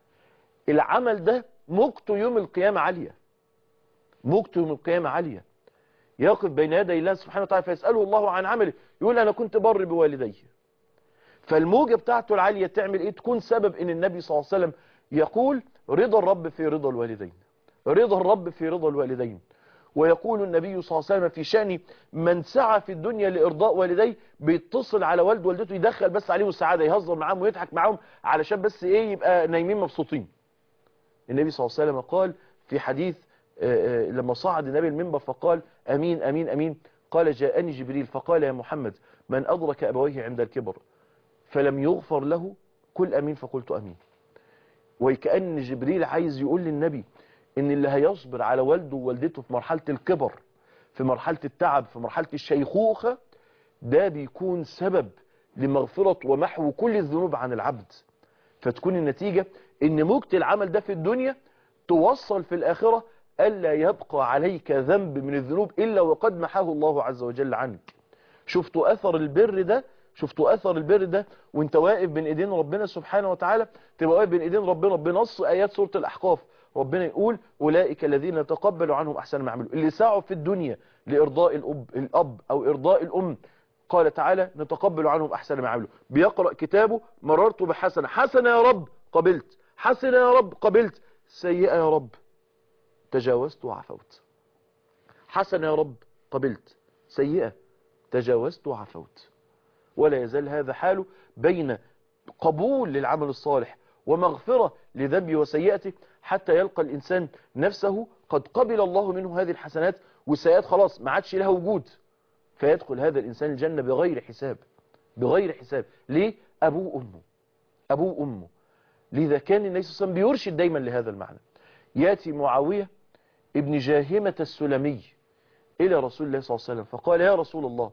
العمل ده موجته يوم القيامة عالية موجته يوم القيامة عالية يقف بين يدي الله سبحانه وتعالى فيسأله الله عن عمله يقول أنا كنت بر بوالديه فالموجة بتاعته العالية تعمل إيه تكون سبب إن النبي صلى الله عليه وسلم يقول رضا الرب في رضا الوالدين رضا الرب في رضا الوالدين ويقول النبي صلى الله عليه وسلم في شأن من سعى في الدنيا لإرضاء والديه بيتصل على والد والدته يدخل بس عليهم السعادة يهزر معاهم ويضحك معاهم علشان بس إيه يبقى نايمين مبسوطين النبي صلى الله عليه وسلم قال في حديث لما صعد النبي المنبر فقال أمين أمين أمين قال جاءني جبريل فقال يا محمد من أدرك أبويه عند الكبر فلم يغفر له كل أمين فقلت أمين وكأن جبريل عايز يقول للنبي إن اللي هيصبر على والده ووالدته في مرحلة الكبر في مرحلة التعب في مرحلة الشيخوخة ده بيكون سبب لمغفرة ومحو كل الذنوب عن العبد فتكون النتيجة إن موجة العمل ده في الدنيا توصل في الآخرة ألا يبقى عليك ذنب من الذنوب إلا وقد محاه الله عز وجل عنك شفتوا أثر البر ده شفتوا أثر البر ده وانت واقف بين ايدين ربنا سبحانه وتعالى تبقى واقف بين ايدين ربنا بنص آيات سورة الأحقاف ربنا يقول أولئك الذين نتقبل عنهم أحسن ما عملوا اللي سعوا في الدنيا لإرضاء الأب, الأب أو إرضاء الأم قال تعالى نتقبل عنهم أحسن ما عملوا بيقرأ كتابه مررت بحسنة حسنة يا رب قبلت حسنة يا رب قبلت سيئة يا رب تجاوزت وعفوت حسنة يا رب قبلت سيئة تجاوزت وعفوت ولا يزال هذا حاله بين قبول للعمل الصالح ومغفرة لذنبه وسيئته حتى يلقى الإنسان نفسه قد قبل الله منه هذه الحسنات والسيئات خلاص ما عادش لها وجود فيدخل هذا الإنسان الجنة بغير حساب بغير حساب ليه أبوه أمه أبوه أمه لذا كان النبي صلى الله عليه وسلم بيرشد دايما لهذا المعنى ياتي معاوية ابن جاهمة السلمي إلى رسول الله صلى الله عليه وسلم فقال يا رسول الله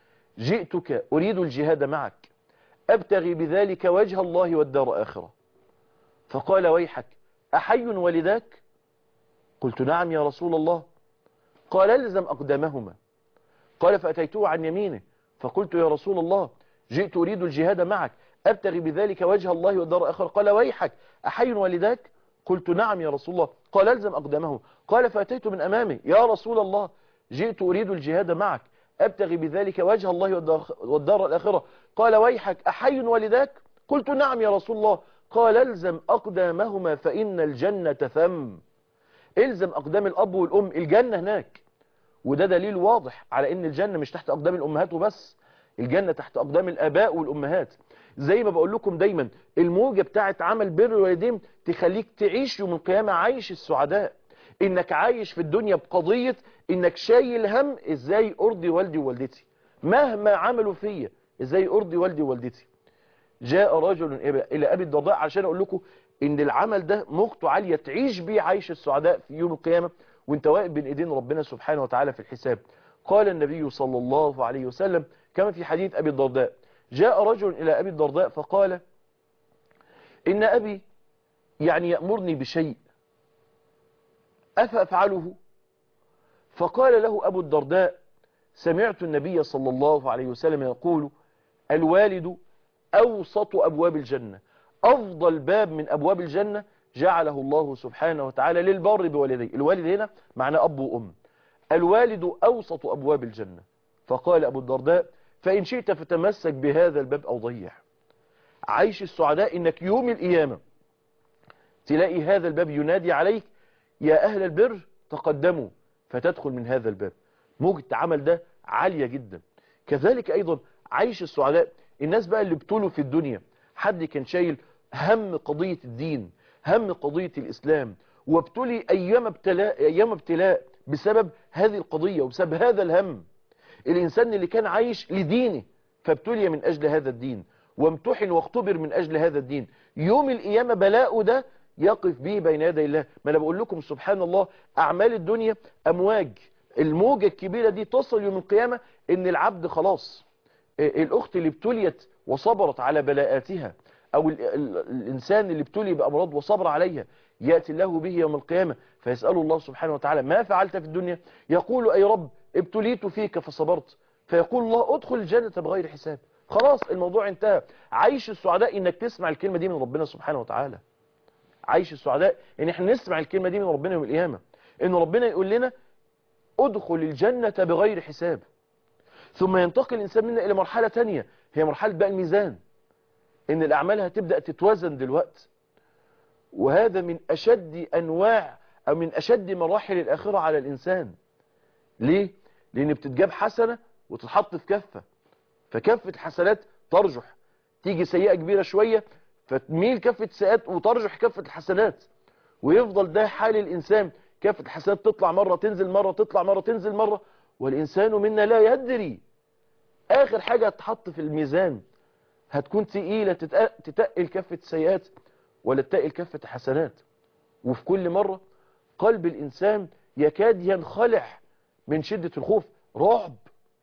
جئتك أريد الجهاد معك أبتغي بذلك وجه الله والدار آخرة فقال ويحك أحي والداك قلت نعم يا رسول الله قال الزم أقدامهما قال فأتيته عن يمينه فقلت يا رسول الله جئت أريد الجهاد معك أبتغي بذلك وجه الله والدار آخرة قال ويحك أحي والداك قلت نعم يا رسول الله قال الزم أقدامه قال فأتيت من أمامي يا رسول الله جئت أريد الجهاد معك أبتغي بذلك وجه الله والدار الآخرة قال ويحك أحي والداك قلت نعم يا رسول الله قال الزم أقدامهما فإن الجنة ثم الزم أقدام الأب والأم الجنة هناك وده دليل واضح على أن الجنة مش تحت أقدام الأمهات وبس الجنة تحت أقدام الآباء والأمهات زي ما بقول لكم دايما الموجة بتاعت عمل بر الوالدين تخليك تعيش يوم القيامة عايش السعداء انك عايش في الدنيا بقضية انك شايل هم ازاي ارضي والدي ووالدتي مهما عملوا فيا ازاي ارضي والدي ووالدتي جاء رجل الى ابي الضرداء عشان اقول لكم ان العمل ده موجته عالية تعيش بيه عايش السعداء في يوم القيامة وانت واقف بين ايدين ربنا سبحانه وتعالى في الحساب قال النبي صلى الله عليه وسلم كما في حديث ابي الضرداء جاء رجل إلى أبي الدرداء فقال إن أبي يعني يأمرني بشيء أفأفعله فقال له أبو الدرداء سمعت النبي صلى الله عليه وسلم يقول الوالد أوسط أبواب الجنة أفضل باب من أبواب الجنة جعله الله سبحانه وتعالى للبر بوالديه الوالد هنا معنى أب وأم الوالد أوسط أبواب الجنة فقال أبو الدرداء فإن شئت فتمسك بهذا الباب أو ضيع عيش السعداء إنك يوم القيامة تلاقي هذا الباب ينادي عليك يا أهل البر تقدموا فتدخل من هذا الباب موجة عمل ده عالية جدا كذلك أيضا عيش السعداء الناس بقى اللي بتولوا في الدنيا حد كان شايل هم قضية الدين هم قضية الإسلام وابتلي أيام ابتلاء, أيام ابتلاء بسبب هذه القضية وبسبب هذا الهم الإنسان اللي كان عايش لدينه فابتلي من أجل هذا الدين وامتحن واختبر من أجل هذا الدين يوم القيامة بلاءه ده يقف به بين يدي الله ما أنا بقول لكم سبحان الله أعمال الدنيا أمواج الموجة الكبيرة دي تصل يوم القيامة إن العبد خلاص الأخت اللي ابتليت وصبرت على بلاءاتها أو ال ال الإنسان اللي ابتلي بأمراض وصبر عليها يأتي الله به يوم القيامة فيسأل الله سبحانه وتعالى ما فعلت في الدنيا يقول أي رب ابتليت فيك فصبرت فيقول الله ادخل الجنة بغير حساب خلاص الموضوع انتهى عيش السعداء انك تسمع الكلمة دي من ربنا سبحانه وتعالى عيش السعداء ان احنا نسمع الكلمة دي من ربنا يوم القيامة ان ربنا يقول لنا ادخل الجنة بغير حساب ثم ينتقل الانسان منا الى مرحلة تانية هي مرحلة بقى الميزان ان الاعمال هتبدأ تتوزن دلوقتي وهذا من اشد انواع او من اشد مراحل الاخرة على الانسان ليه لان بتتجاب حسنة وتتحط في كفة فكفة الحسنات ترجح تيجي سيئة كبيرة شوية فتميل كفة السيئات وترجح كفة الحسنات ويفضل ده حال الإنسان كفة الحسنات تطلع مرة تنزل مرة تطلع مرة تنزل مرة والإنسان منا لا يدري آخر حاجة هتحط في الميزان هتكون تقيلة تتقل كفة السيئات ولا تتقل كفة الحسنات وفي كل مرة قلب الإنسان يكاد ينخلع من شدة الخوف رعب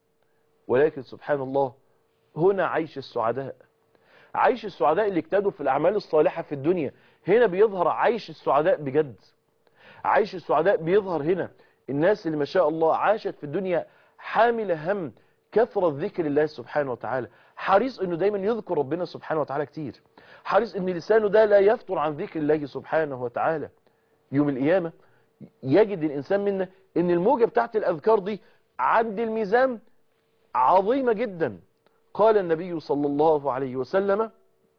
ولكن سبحان الله هنا عيش السعداء عيش السعداء اللي اجتهدوا في الأعمال الصالحة في الدنيا هنا بيظهر عيش السعداء بجد عيش السعداء بيظهر هنا الناس اللي ما شاء الله عاشت في الدنيا حاملة هم كثرة ذكر الله سبحانه وتعالى حريص انه دايما يذكر ربنا سبحانه وتعالى كتير حريص ان لسانه ده لا يفتر عن ذكر الله سبحانه وتعالى يوم القيامة يجد الإنسان منا ان الموجة بتاعت الأذكار دي عند الميزان عظيمة جدا قال النبي صلى الله عليه وسلم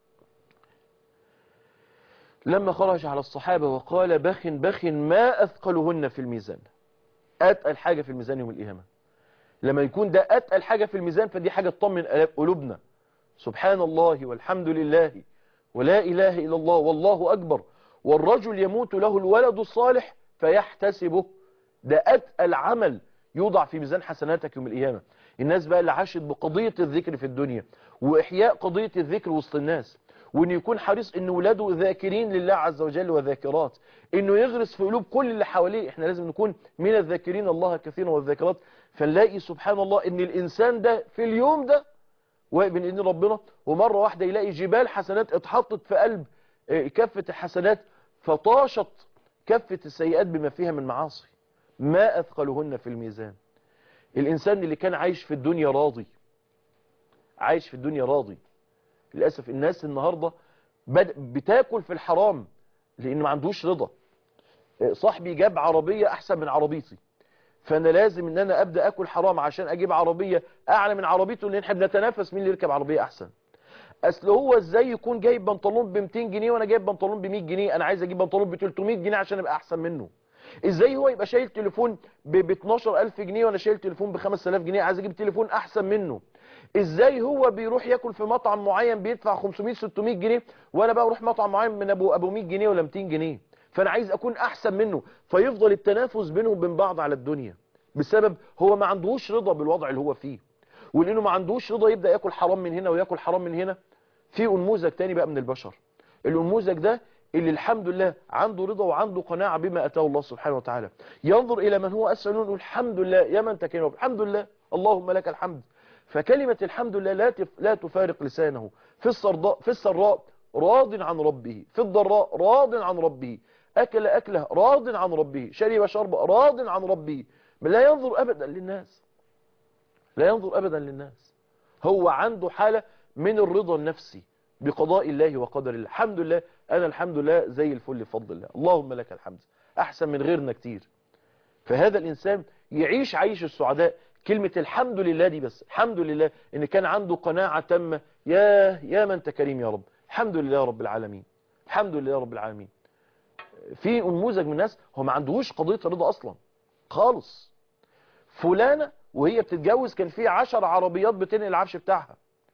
لما خرج على الصحابة وقال بخ بخ ما أثقلهن في الميزان أتقل حاجة في الميزان يوم القيامة لما يكون ده أتقل حاجة في الميزان فدي حاجة تطمن قلوبنا سبحان الله والحمد لله ولا إله إلا الله والله أكبر والرجل يموت له الولد الصالح فيحتسبه ده أتقل عمل يوضع في ميزان حسناتك يوم القيامة الناس بقى اللي عاشت بقضية الذكر في الدنيا وإحياء قضية الذكر وسط الناس وإنه يكون حريص إن ولاده ذاكرين لله عز وجل وذاكرات إنه يغرس في قلوب كل اللي حواليه إحنا لازم نكون من الذاكرين الله كثيرا والذاكرات فنلاقي سبحان الله إن الإنسان ده في اليوم ده واقف بين إذن ربنا ومرة واحدة يلاقي جبال حسنات اتحطت في قلب كفة الحسنات فطاشت كفة السيئات بما فيها من معاصي ما أثقلهن في الميزان الإنسان اللي كان عايش في الدنيا راضي عايش في الدنيا راضي للأسف الناس النهاردة بتاكل في الحرام لأن ما عندوش رضا صاحبي جاب عربية أحسن من عربيتي فأنا لازم أن أنا أبدأ أكل حرام عشان أجيب عربية أعلى من عربيته لأن احنا بنتنافس مين اللي يركب عربية أحسن أصل هو إزاي يكون جايب بنطلون ب 200 جنيه وأنا جايب بنطلون ب 100 جنيه أنا عايز أجيب بنطلون ب 300 جنيه عشان أبقى أحسن منه ازاي هو يبقى شايل تليفون ب 12000 جنيه وانا شايل تليفون ب 5000 جنيه عايز اجيب تليفون احسن منه ازاي هو بيروح ياكل في مطعم معين بيدفع 500 600 جنيه وانا بقى اروح مطعم معين من ابو ابو 100 جنيه ولا 200 جنيه فانا عايز اكون احسن منه فيفضل التنافس بينهم وبين بعض على الدنيا بسبب هو ما عندوش رضا بالوضع اللي هو فيه ولانه ما عندوش رضا يبدا ياكل حرام من هنا وياكل حرام من هنا في انموذج تاني بقى من البشر الانموذج ده اللي الحمد لله عنده رضا وعنده قناعة بما أتاه الله سبحانه وتعالى ينظر إلى من هو أسأل يقول الحمد لله يا من تكين الحمد لله اللهم لك الحمد فكلمة الحمد لله لا لا تفارق لسانه في السراء في السراء راض عن ربه في الضراء راض عن ربه أكل أكله راض عن ربه شرب شرب راض عن ربه لا ينظر أبدا للناس لا ينظر أبدا للناس هو عنده حالة من الرضا النفسي بقضاء الله وقدر الله الحمد لله أنا الحمد لله زي الفل بفضل الله اللهم لك الحمد أحسن من غيرنا كتير فهذا الإنسان يعيش عيش السعداء كلمة الحمد لله دي بس الحمد لله إن كان عنده قناعة تامة يا يا من أنت كريم يا رب الحمد لله رب العالمين الحمد لله رب العالمين في نموذج من الناس هو ما عندهوش قضية الرضا أصلا خالص فلانة وهي بتتجوز كان في عشر عربيات بتنقل العفش بتاعها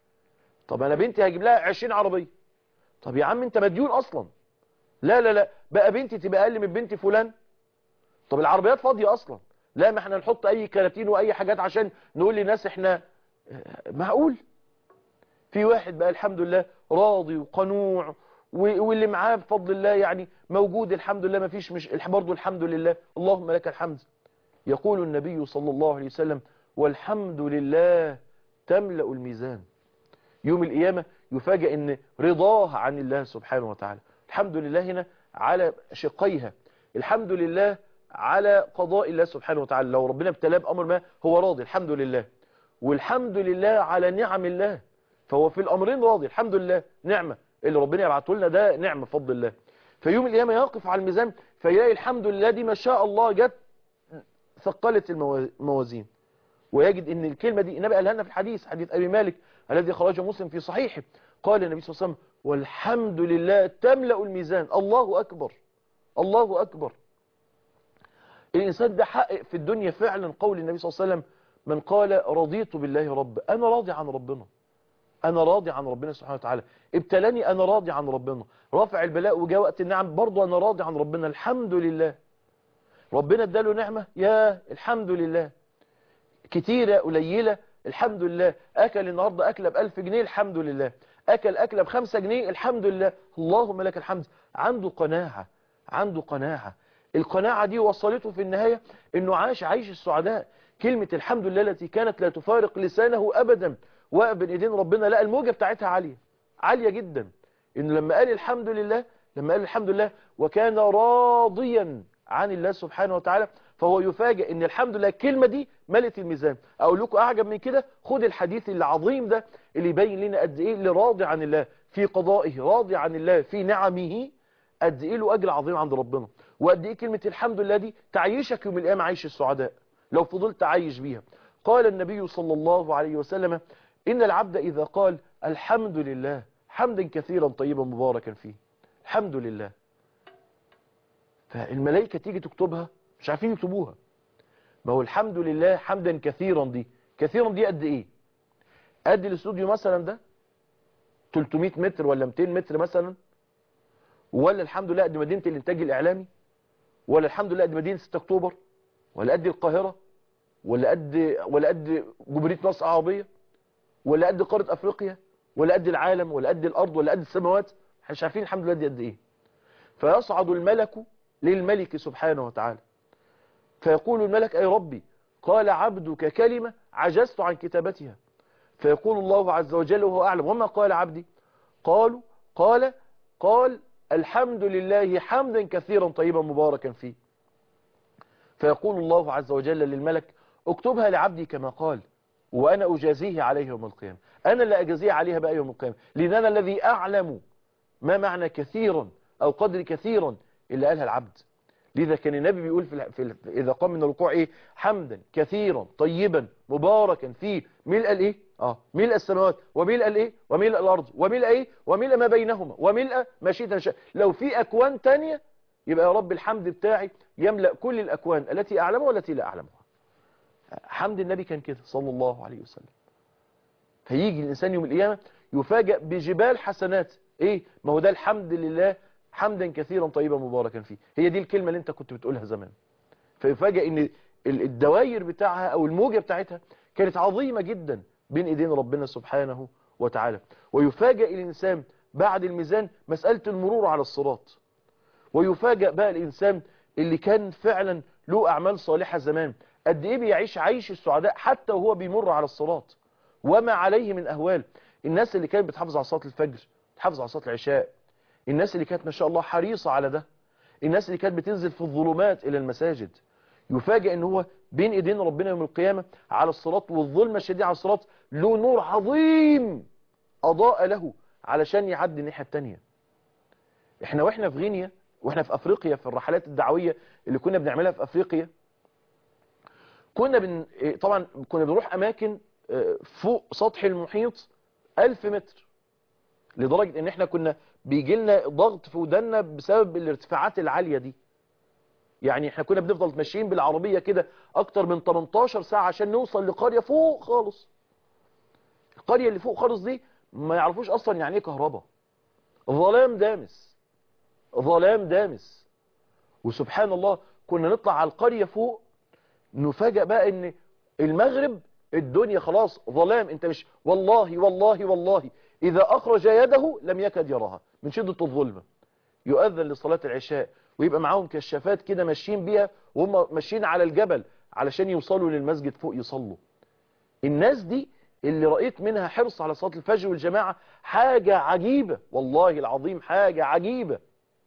طب أنا بنتي هجيب لها عشرين عربية طب يا عم أنت مديون أصلا لا لا لا بقى بنتي تبقى أقل من بنت فلان طب العربيات فاضية أصلا لا ما احنا نحط أي كراتين وأي حاجات عشان نقول لناس احنا معقول في واحد بقى الحمد لله راضي وقنوع واللي معاه بفضل الله يعني موجود الحمد لله ما فيش مش برضه الحمد لله اللهم لك الحمد يقول النبي صلى الله عليه وسلم والحمد لله تملأ الميزان يوم القيامة يفاجأ ان رضاه عن الله سبحانه وتعالى الحمد لله هنا على شقيها الحمد لله على قضاء الله سبحانه وتعالى لو ربنا ابتلاه بأمر ما هو راضي الحمد لله والحمد لله على نعم الله فهو في الأمرين راضي الحمد لله نعمة اللي ربنا يبعته لنا ده نعمة بفضل الله فيوم القيامة يقف على الميزان فيلاقي الحمد لله دي ما شاء الله جت ثقلت الموازين ويجد ان الكلمة دي النبي قالها لنا في الحديث حديث أبي مالك الذي خرجه مسلم في صحيحه قال النبي صلى الله عليه وسلم والحمد لله تملأ الميزان الله أكبر الله أكبر الإنسان ده حقق في الدنيا فعلا قول النبي صلى الله عليه وسلم من قال رضيت بالله رب أنا راضي عن ربنا أنا راضي عن ربنا سبحانه وتعالى ابتلاني أنا راضي عن ربنا رافع البلاء وجاء وقت النعم برضه أنا راضي عن ربنا الحمد لله ربنا اداله نعمة يا الحمد لله كتيرة قليلة الحمد لله أكل النهاردة أكلة بألف جنيه الحمد لله أكل أكلة بخمسة جنيه الحمد لله اللهم لك الحمد عنده قناعة عنده قناعة القناعة دي وصلته في النهاية انه عاش عيش السعداء كلمة الحمد لله التي كانت لا تفارق لسانه ابدا وقبل ايدين ربنا لا الموجة بتاعتها عالية عالية جدا انه لما قال الحمد لله لما قال الحمد لله وكان راضيا عن الله سبحانه وتعالى فهو يفاجئ ان الحمد لله الكلمة دي ملت الميزان اقول لكم اعجب من كده خد الحديث العظيم ده اللي يبين لنا قد ايه اللي راضي عن الله في قضائه راضي عن الله في نعمه قد ايه له اجر عظيم عند ربنا وقد ايه كلمة الحمد لله دي تعيشك يوم القيامة عيش السعداء لو فضلت عايش بيها قال النبي صلى الله عليه وسلم إن العبد إذا قال الحمد لله حمدا كثيرا طيبا مباركا فيه الحمد لله فالملائكة تيجي تكتبها مش عارفين يكتبوها ما هو الحمد لله حمدا كثيرا دي كثيرا دي قد ايه قد الاستوديو مثلا ده 300 متر ولا 200 متر مثلا ولا الحمد لله قد مدينة الانتاج الاعلامي ولا الحمد لله قد مدينة 6 اكتوبر ولا قد القاهرة ولا قد ولا قد جمهورية مصر العربية ولا قد قارة افريقيا ولا قد العالم ولا قد الارض ولا قد السماوات احنا مش عارفين الحمد لله دي قد ايه فيصعد الملك للملك سبحانه وتعالى فيقول الملك اي ربي قال عبدك كلمة عجزت عن كتابتها فيقول الله عز وجل وهو أعلم وما قال عبدي قالوا قال قال الحمد لله حمدا كثيرا طيبا مباركا فيه فيقول الله عز وجل للملك اكتبها لعبدي كما قال وأنا أجازيه عليه يوم القيامة أنا اللي أجازيه عليها بقى يوم القيامة لأن أنا الذي أعلم ما معنى كثيرا أو قدر كثيرا اللي قالها العبد لذا كان النبي بيقول في, في إذا قام من الركوع إيه حمدا كثيرا طيبا مباركا فيه ملء الإيه آه ملء السماوات وملء الإيه وملء الأرض وملء إيه وملء ما بينهما وملء ما شئت شاء لو في أكوان تانية يبقى يا رب الحمد بتاعي يملأ كل الأكوان التي أعلمها والتي لا أعلمها حمد النبي كان كده صلى الله عليه وسلم فيجي الإنسان يوم القيامة يفاجأ بجبال حسنات إيه ما هو ده الحمد لله حمدا كثيرا طيبا مباركا فيه هي دي الكلمة اللي انت كنت بتقولها زمان فيفاجئ ان الدواير بتاعها او الموجة بتاعتها كانت عظيمة جدا بين ايدين ربنا سبحانه وتعالى ويفاجئ الانسان بعد الميزان مسألة المرور على الصراط ويفاجئ بقى الانسان اللي كان فعلا له اعمال صالحة زمان قد ايه بيعيش عيش السعداء حتى وهو بيمر على الصراط وما عليه من اهوال الناس اللي كانت بتحافظ على صلاة الفجر بتحافظ على صلاة العشاء الناس اللي كانت ما شاء الله حريصة على ده الناس اللي كانت بتنزل في الظلمات إلى المساجد يفاجئ ان هو بين ايدين ربنا يوم القيامة على الصراط والظلمة الشديدة على الصراط له نور عظيم اضاء له علشان يعدي الناحيه التانية احنا واحنا في غينيا واحنا في افريقيا في الرحلات الدعويه اللي كنا بنعملها في افريقيا كنا بن... إيه طبعا كنا بنروح اماكن آه، فوق سطح المحيط 1000 متر لدرجه ان احنا كنا بيجي لنا ضغط في ودنا بسبب الارتفاعات العاليه دي يعني احنا كنا بنفضل ماشيين بالعربيه كده اكتر من 18 ساعه عشان نوصل لقريه فوق خالص القريه اللي فوق خالص دي ما يعرفوش اصلا يعني ايه كهرباء ظلام دامس ظلام دامس وسبحان الله كنا نطلع على القرية فوق نفاجأ بقى ان المغرب الدنيا خلاص ظلام انت مش والله والله والله اذا اخرج يده لم يكد يراها من شدة الظلمة يؤذن لصلاة العشاء ويبقى معاهم كشافات كده ماشيين بيها وهم ماشيين على الجبل علشان يوصلوا للمسجد فوق يصلوا الناس دي اللي رأيت منها حرص على صلاة الفجر والجماعة حاجة عجيبة والله العظيم حاجة عجيبة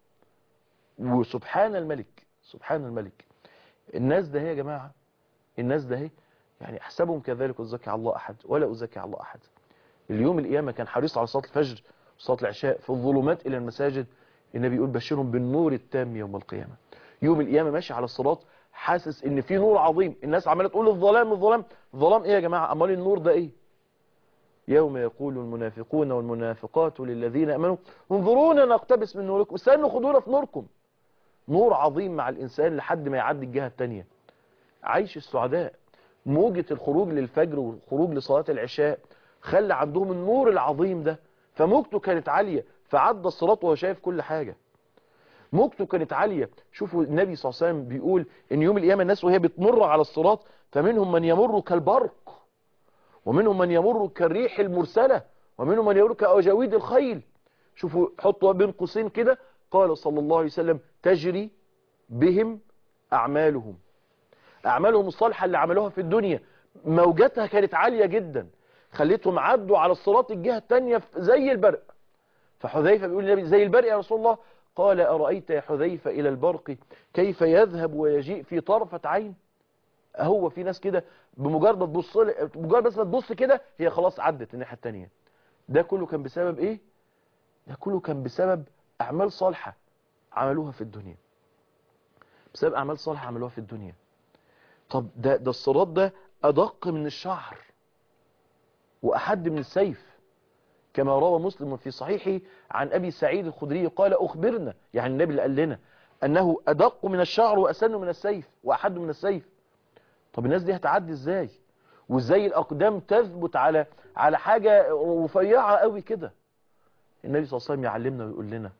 وسبحان الملك سبحان الملك الناس ده هي يا جماعة الناس ده هي يعني احسبهم كذلك أزكي على الله أحد ولا أزكي على الله أحد اليوم القيامة كان حريص على صلاة الفجر وصلاة العشاء في الظلمات إلى المساجد النبي يقول بشرهم بالنور التام يوم القيامة يوم القيامة ماشي على الصراط حاسس ان في نور عظيم الناس عماله تقول الظلام الظلام الظلام ايه يا جماعة امال النور ده ايه يوم يقول المنافقون والمنافقات للذين امنوا انظرونا نقتبس من نوركم استنوا خدونا في نوركم نور عظيم مع الانسان لحد ما يعدي الجهة التانية عيش السعداء موجة الخروج للفجر والخروج لصلاة العشاء خلى عندهم النور العظيم ده فموجته كانت عالية فعدى الصراط وهو شايف كل حاجة موجته كانت عالية شوفوا النبي صلى الله عليه وسلم بيقول ان يوم القيامة الناس وهي بتمر على الصراط فمنهم من يمر كالبرق ومنهم من يمر كالريح المرسلة ومنهم من يمر كأجاويد الخيل شوفوا حطوا بين قوسين كده قال صلى الله عليه وسلم تجري بهم أعمالهم أعمالهم الصالحة اللي عملوها في الدنيا موجاتها كانت عالية جدا خليتهم عدوا على الصراط الجهة التانية زي البرق فحذيفة بيقول للنبي زي البرق يا رسول الله قال أرأيت يا حذيفة إلى البرق كيف يذهب ويجيء في طرفة عين هو في ناس كده بمجرد ما تبص بمجرد بس ما تبص كده هي خلاص عدت الناحية التانية ده كله كان بسبب ايه ده كله كان بسبب اعمال صالحة عملوها في الدنيا بسبب اعمال صالحة عملوها في الدنيا طب ده ده الصراط ده ادق من الشعر واحد من السيف كما روى مسلم في صحيحه عن ابي سعيد الخدري قال اخبرنا يعني النبي اللي قال لنا انه ادق من الشعر واسن من السيف واحد من السيف طب الناس دي هتعدي ازاي وازاي الاقدام تثبت على على حاجة رفيعة قوي كده النبي صلى الله عليه وسلم يعلمنا ويقول لنا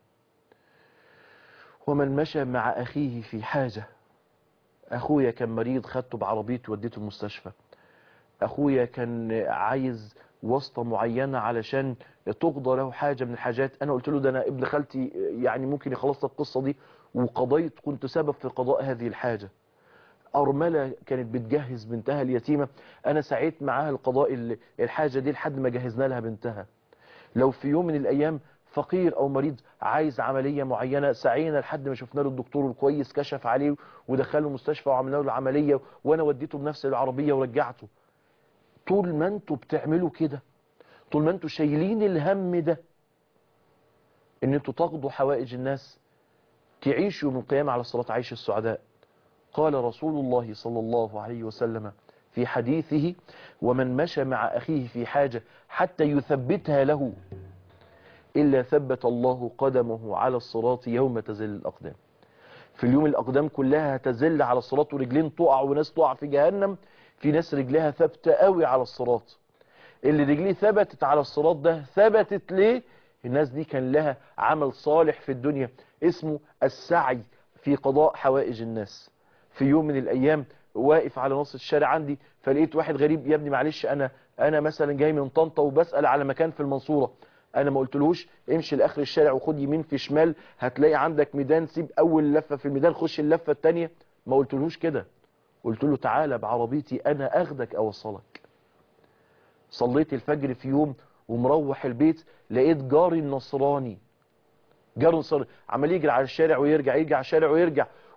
ومن مشى مع اخيه في حاجة اخويا كان مريض خدته بعربيته وديته المستشفى اخويا كان عايز واسطة معينة علشان تقضى له حاجة من الحاجات انا قلت له ده انا ابن خالتي يعني ممكن يخلص القصة دي وقضيت كنت سبب في قضاء هذه الحاجة أرملة كانت بتجهز بنتها اليتيمة أنا سعيت معاها القضاء الحاجة دي لحد ما جهزنا لها بنتها لو في يوم من الأيام فقير أو مريض عايز عملية معينة سعينا لحد ما شفنا له الدكتور الكويس كشف عليه ودخله المستشفى وعملنا له العملية وأنا وديته بنفس العربية ورجعته طول ما انتوا بتعملوا كده طول ما انتوا شايلين الهم ده ان انتوا تقضوا حوائج الناس تعيشوا يوم القيامة على الصلاة عيش السعداء قال رسول الله صلى الله عليه وسلم في حديثه ومن مشى مع أخيه في حاجة حتى يثبتها له إلا ثبت الله قدمه على الصراط يوم تزل الأقدام في اليوم الأقدام كلها تزل على الصراط ورجلين تقع وناس تقع في جهنم في ناس رجلها ثابتة قوي على الصراط اللي رجليه ثبتت على الصراط ده ثبتت ليه الناس دي كان لها عمل صالح في الدنيا اسمه السعي في قضاء حوائج الناس في يوم من الايام واقف على نص الشارع عندي فلقيت واحد غريب يا ابني معلش انا انا مثلا جاي من طنطا وبسال على مكان في المنصوره انا ما قلتلهوش امشي لاخر الشارع وخد يمين في شمال هتلاقي عندك ميدان سيب اول لفه في الميدان خش اللفه الثانيه ما قلتلهوش كده قلت له تعالى بعربيتي انا اخدك اوصلك صليت الفجر في يوم ومروح البيت لقيت جاري النصراني جاري النصراني عمال يجري على الشارع ويرجع يجري على الشارع ويرجع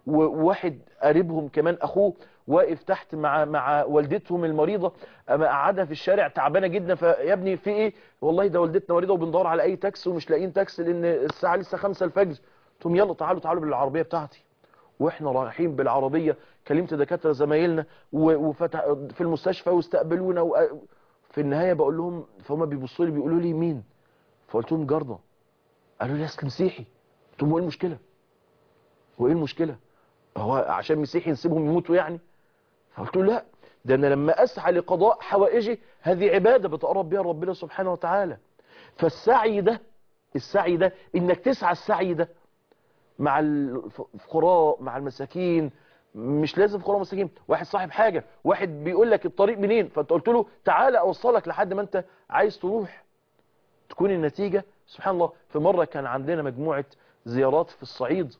وواحد قريبهم كمان اخوه واقف تحت مع مع والدتهم المريضه اما قعدها في الشارع تعبانه جدا فيا ابني في ايه والله ده والدتنا مريضه وبندور على اي تاكسي ومش لاقيين تاكسي لان الساعه لسه 5 الفجر قلت لهم يلا تعالوا تعالوا بالعربيه بتاعتي واحنا رايحين بالعربيه كلمت دكاتره زمايلنا وفتح في المستشفى واستقبلونا و... في النهايه بقول لهم فهم بيبصوا لي بيقولوا لي مين فقلت لهم جارنا قالوا لي اصل مسيحي قلت لهم ايه المشكله وايه المشكله هو عشان مسيحي نسيبهم يموتوا يعني فقلت له لا ده انا لما اسعى لقضاء حوائجي هذه عباده بتقرب بها ربنا سبحانه وتعالى فالسعي ده السعي ده انك تسعى السعي ده مع الفقراء مع المساكين مش لازم فقراء مساكين واحد صاحب حاجة واحد بيقول لك الطريق منين فانت قلت له تعالى اوصلك لحد ما انت عايز تروح تكون النتيجة سبحان الله في مرة كان عندنا مجموعة زيارات في الصعيد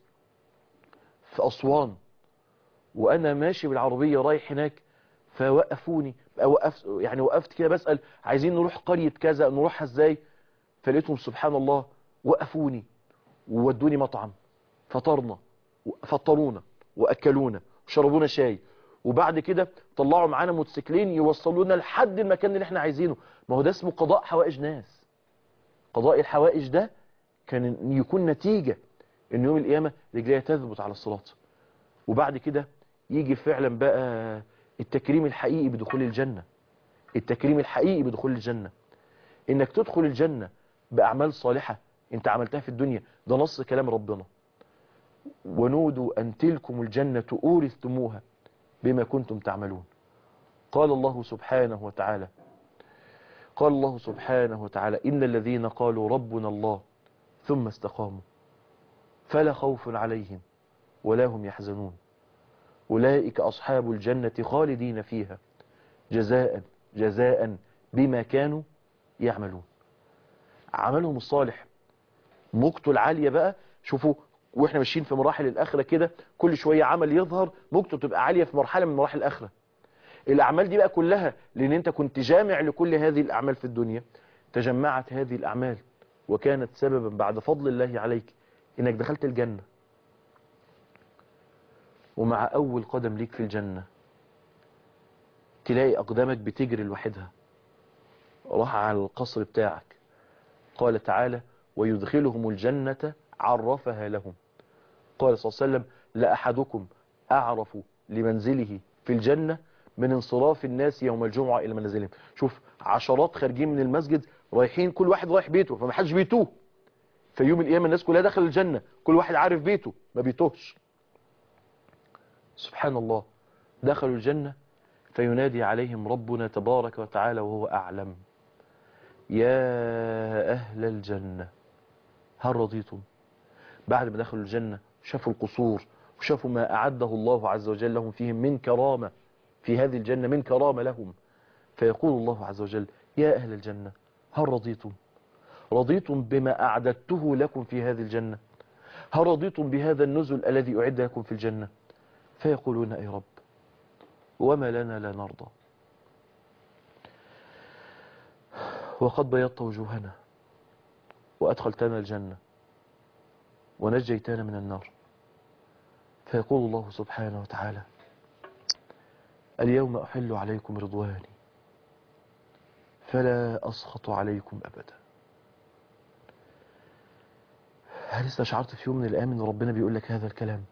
في أسوان وأنا ماشي بالعربية رايح هناك فوقفوني وقفت يعني وقفت كده بسأل عايزين نروح قرية كذا نروحها ازاي فلقيتهم سبحان الله وقفوني وودوني مطعم فطرنا فطرونا واكلونا وشربونا شاي وبعد كده طلعوا معانا موتوسيكلين يوصلونا لحد المكان اللي احنا عايزينه ما هو ده اسمه قضاء حوائج ناس قضاء الحوائج ده كان يكون نتيجة ان يوم القيامة رجليها تثبت على الصراط وبعد كده يجي فعلا بقى التكريم الحقيقي بدخول الجنة التكريم الحقيقي بدخول الجنة انك تدخل الجنة بأعمال صالحة انت عملتها في الدنيا ده نص كلام ربنا ونودوا أن تلكم الجنة أورثتموها بما كنتم تعملون قال الله سبحانه وتعالى قال الله سبحانه وتعالى إن الذين قالوا ربنا الله ثم استقاموا فلا خوف عليهم ولا هم يحزنون أولئك أصحاب الجنة خالدين فيها جزاء جزاء بما كانوا يعملون عملهم الصالح موجته العالية بقى شوفوا واحنا ماشيين في مراحل الآخرة كده كل شوية عمل يظهر موجته تبقى عالية في مرحلة من مراحل الآخرة الأعمال دي بقى كلها لأن أنت كنت جامع لكل هذه الأعمال في الدنيا تجمعت هذه الأعمال وكانت سببا بعد فضل الله عليك إنك دخلت الجنة ومع أول قدم ليك في الجنة تلاقي أقدامك بتجري لوحدها راح على القصر بتاعك قال تعالى ويدخلهم الجنة عرفها لهم قال صلى الله عليه وسلم لأحدكم أعرف لمنزله في الجنة من انصراف الناس يوم الجمعة إلى منازلهم شوف عشرات خارجين من المسجد رايحين كل واحد رايح بيته فما حدش بيتوه في يوم القيامة الناس كلها دخل الجنة كل واحد عارف بيته ما بيتوهش سبحان الله دخلوا الجنة فينادي عليهم ربنا تبارك وتعالى وهو أعلم يا أهل الجنة هل رضيتم بعد ما دخلوا الجنة شافوا القصور وشافوا ما أعده الله عز وجل لهم فيهم من كرامة في هذه الجنة من كرامة لهم فيقول الله عز وجل يا أهل الجنة هل رضيتم رضيتم بما أعددته لكم في هذه الجنة هل رضيتم بهذا النزل الذي أعد لكم في الجنة فيقولون أي رب وما لنا لا نرضى وقد بيضت وجوهنا وأدخلتنا الجنة ونجيتنا من النار فيقول الله سبحانه وتعالى اليوم أحل عليكم رضواني فلا أسخط عليكم أبدا هل استشعرت في يوم من الأيام أن ربنا بيقول لك هذا الكلام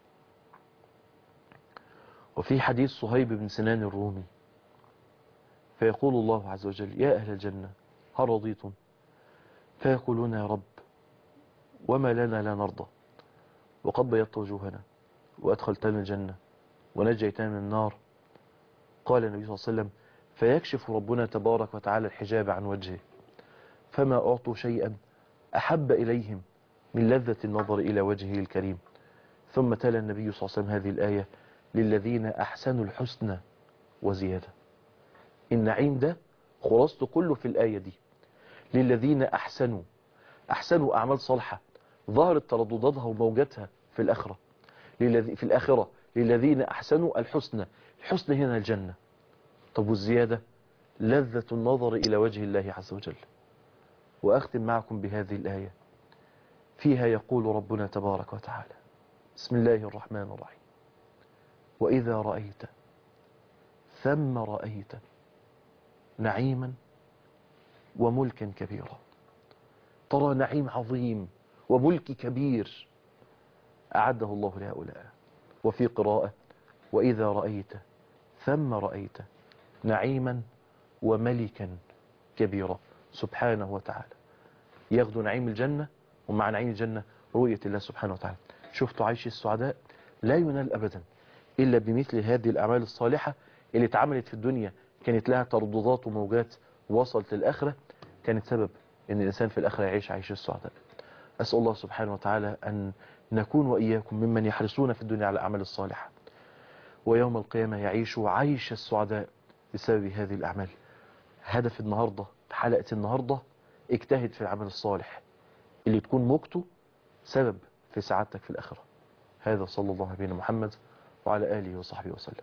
وفي حديث صهيب بن سنان الرومي فيقول الله عز وجل يا أهل الجنة هل رضيتم فيقولون يا رب وما لنا لا نرضى وقد بيضت وجوهنا وأدخلتنا الجنة ونجيتنا من النار قال النبي صلى الله عليه وسلم فيكشف ربنا تبارك وتعالى الحجاب عن وجهه فما أعطوا شيئا أحب إليهم من لذة النظر إلى وجهه الكريم ثم تلا النبي صلى الله عليه وسلم هذه الآية للذين أحسنوا الحسنى وزيادة النعيم ده خلاصته كله في الآية دي للذين أحسنوا أحسنوا أعمال صالحة ظهرت تردداتها وموجاتها في الآخرة للذي في الآخرة للذين أحسنوا الحسنى الحسنى هنا الجنة طب والزيادة لذة النظر إلى وجه الله عز وجل وأختم معكم بهذه الآية فيها يقول ربنا تبارك وتعالى بسم الله الرحمن الرحيم وإذا رأيت ثم رأيت نعيما وملكا كبيرا ترى نعيم عظيم وملك كبير أعده الله لهؤلاء وفي قراءة وإذا رأيت ثم رأيت نعيما وملكا كبيرا سبحانه وتعالى ياخدوا نعيم الجنة ومع نعيم الجنة رؤية الله سبحانه وتعالى شفتوا عيش السعداء لا ينال أبدا إلا بمثل هذه الأعمال الصالحة اللي اتعملت في الدنيا كانت لها ترددات وموجات وصلت للآخرة كانت سبب أن الإنسان في الآخرة يعيش عيش السعداء أسأل الله سبحانه وتعالى أن نكون وإياكم ممن يحرصون في الدنيا على الأعمال الصالحة ويوم القيامة يعيشوا عيش السعداء بسبب هذه الأعمال هدف النهاردة حلقة النهاردة اجتهد في العمل الصالح اللي تكون موجته سبب في سعادتك في الآخرة هذا صلى الله عليه محمد وعلى آله وصحبه وسلم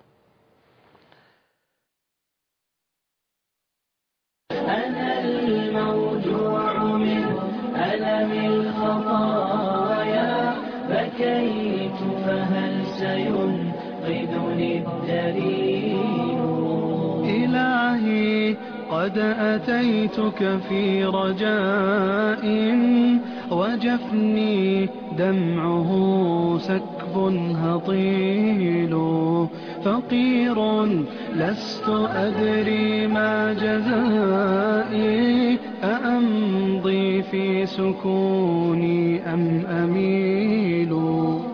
أنا الموجوع من ألم الخطايا بكيت فهل سينقذني الدليل إلهي قد أتيتك في رجاء وجفني دمعه سكب هطيل فقير لست أدري ما جزائي أأمضي في سكوني أم أميل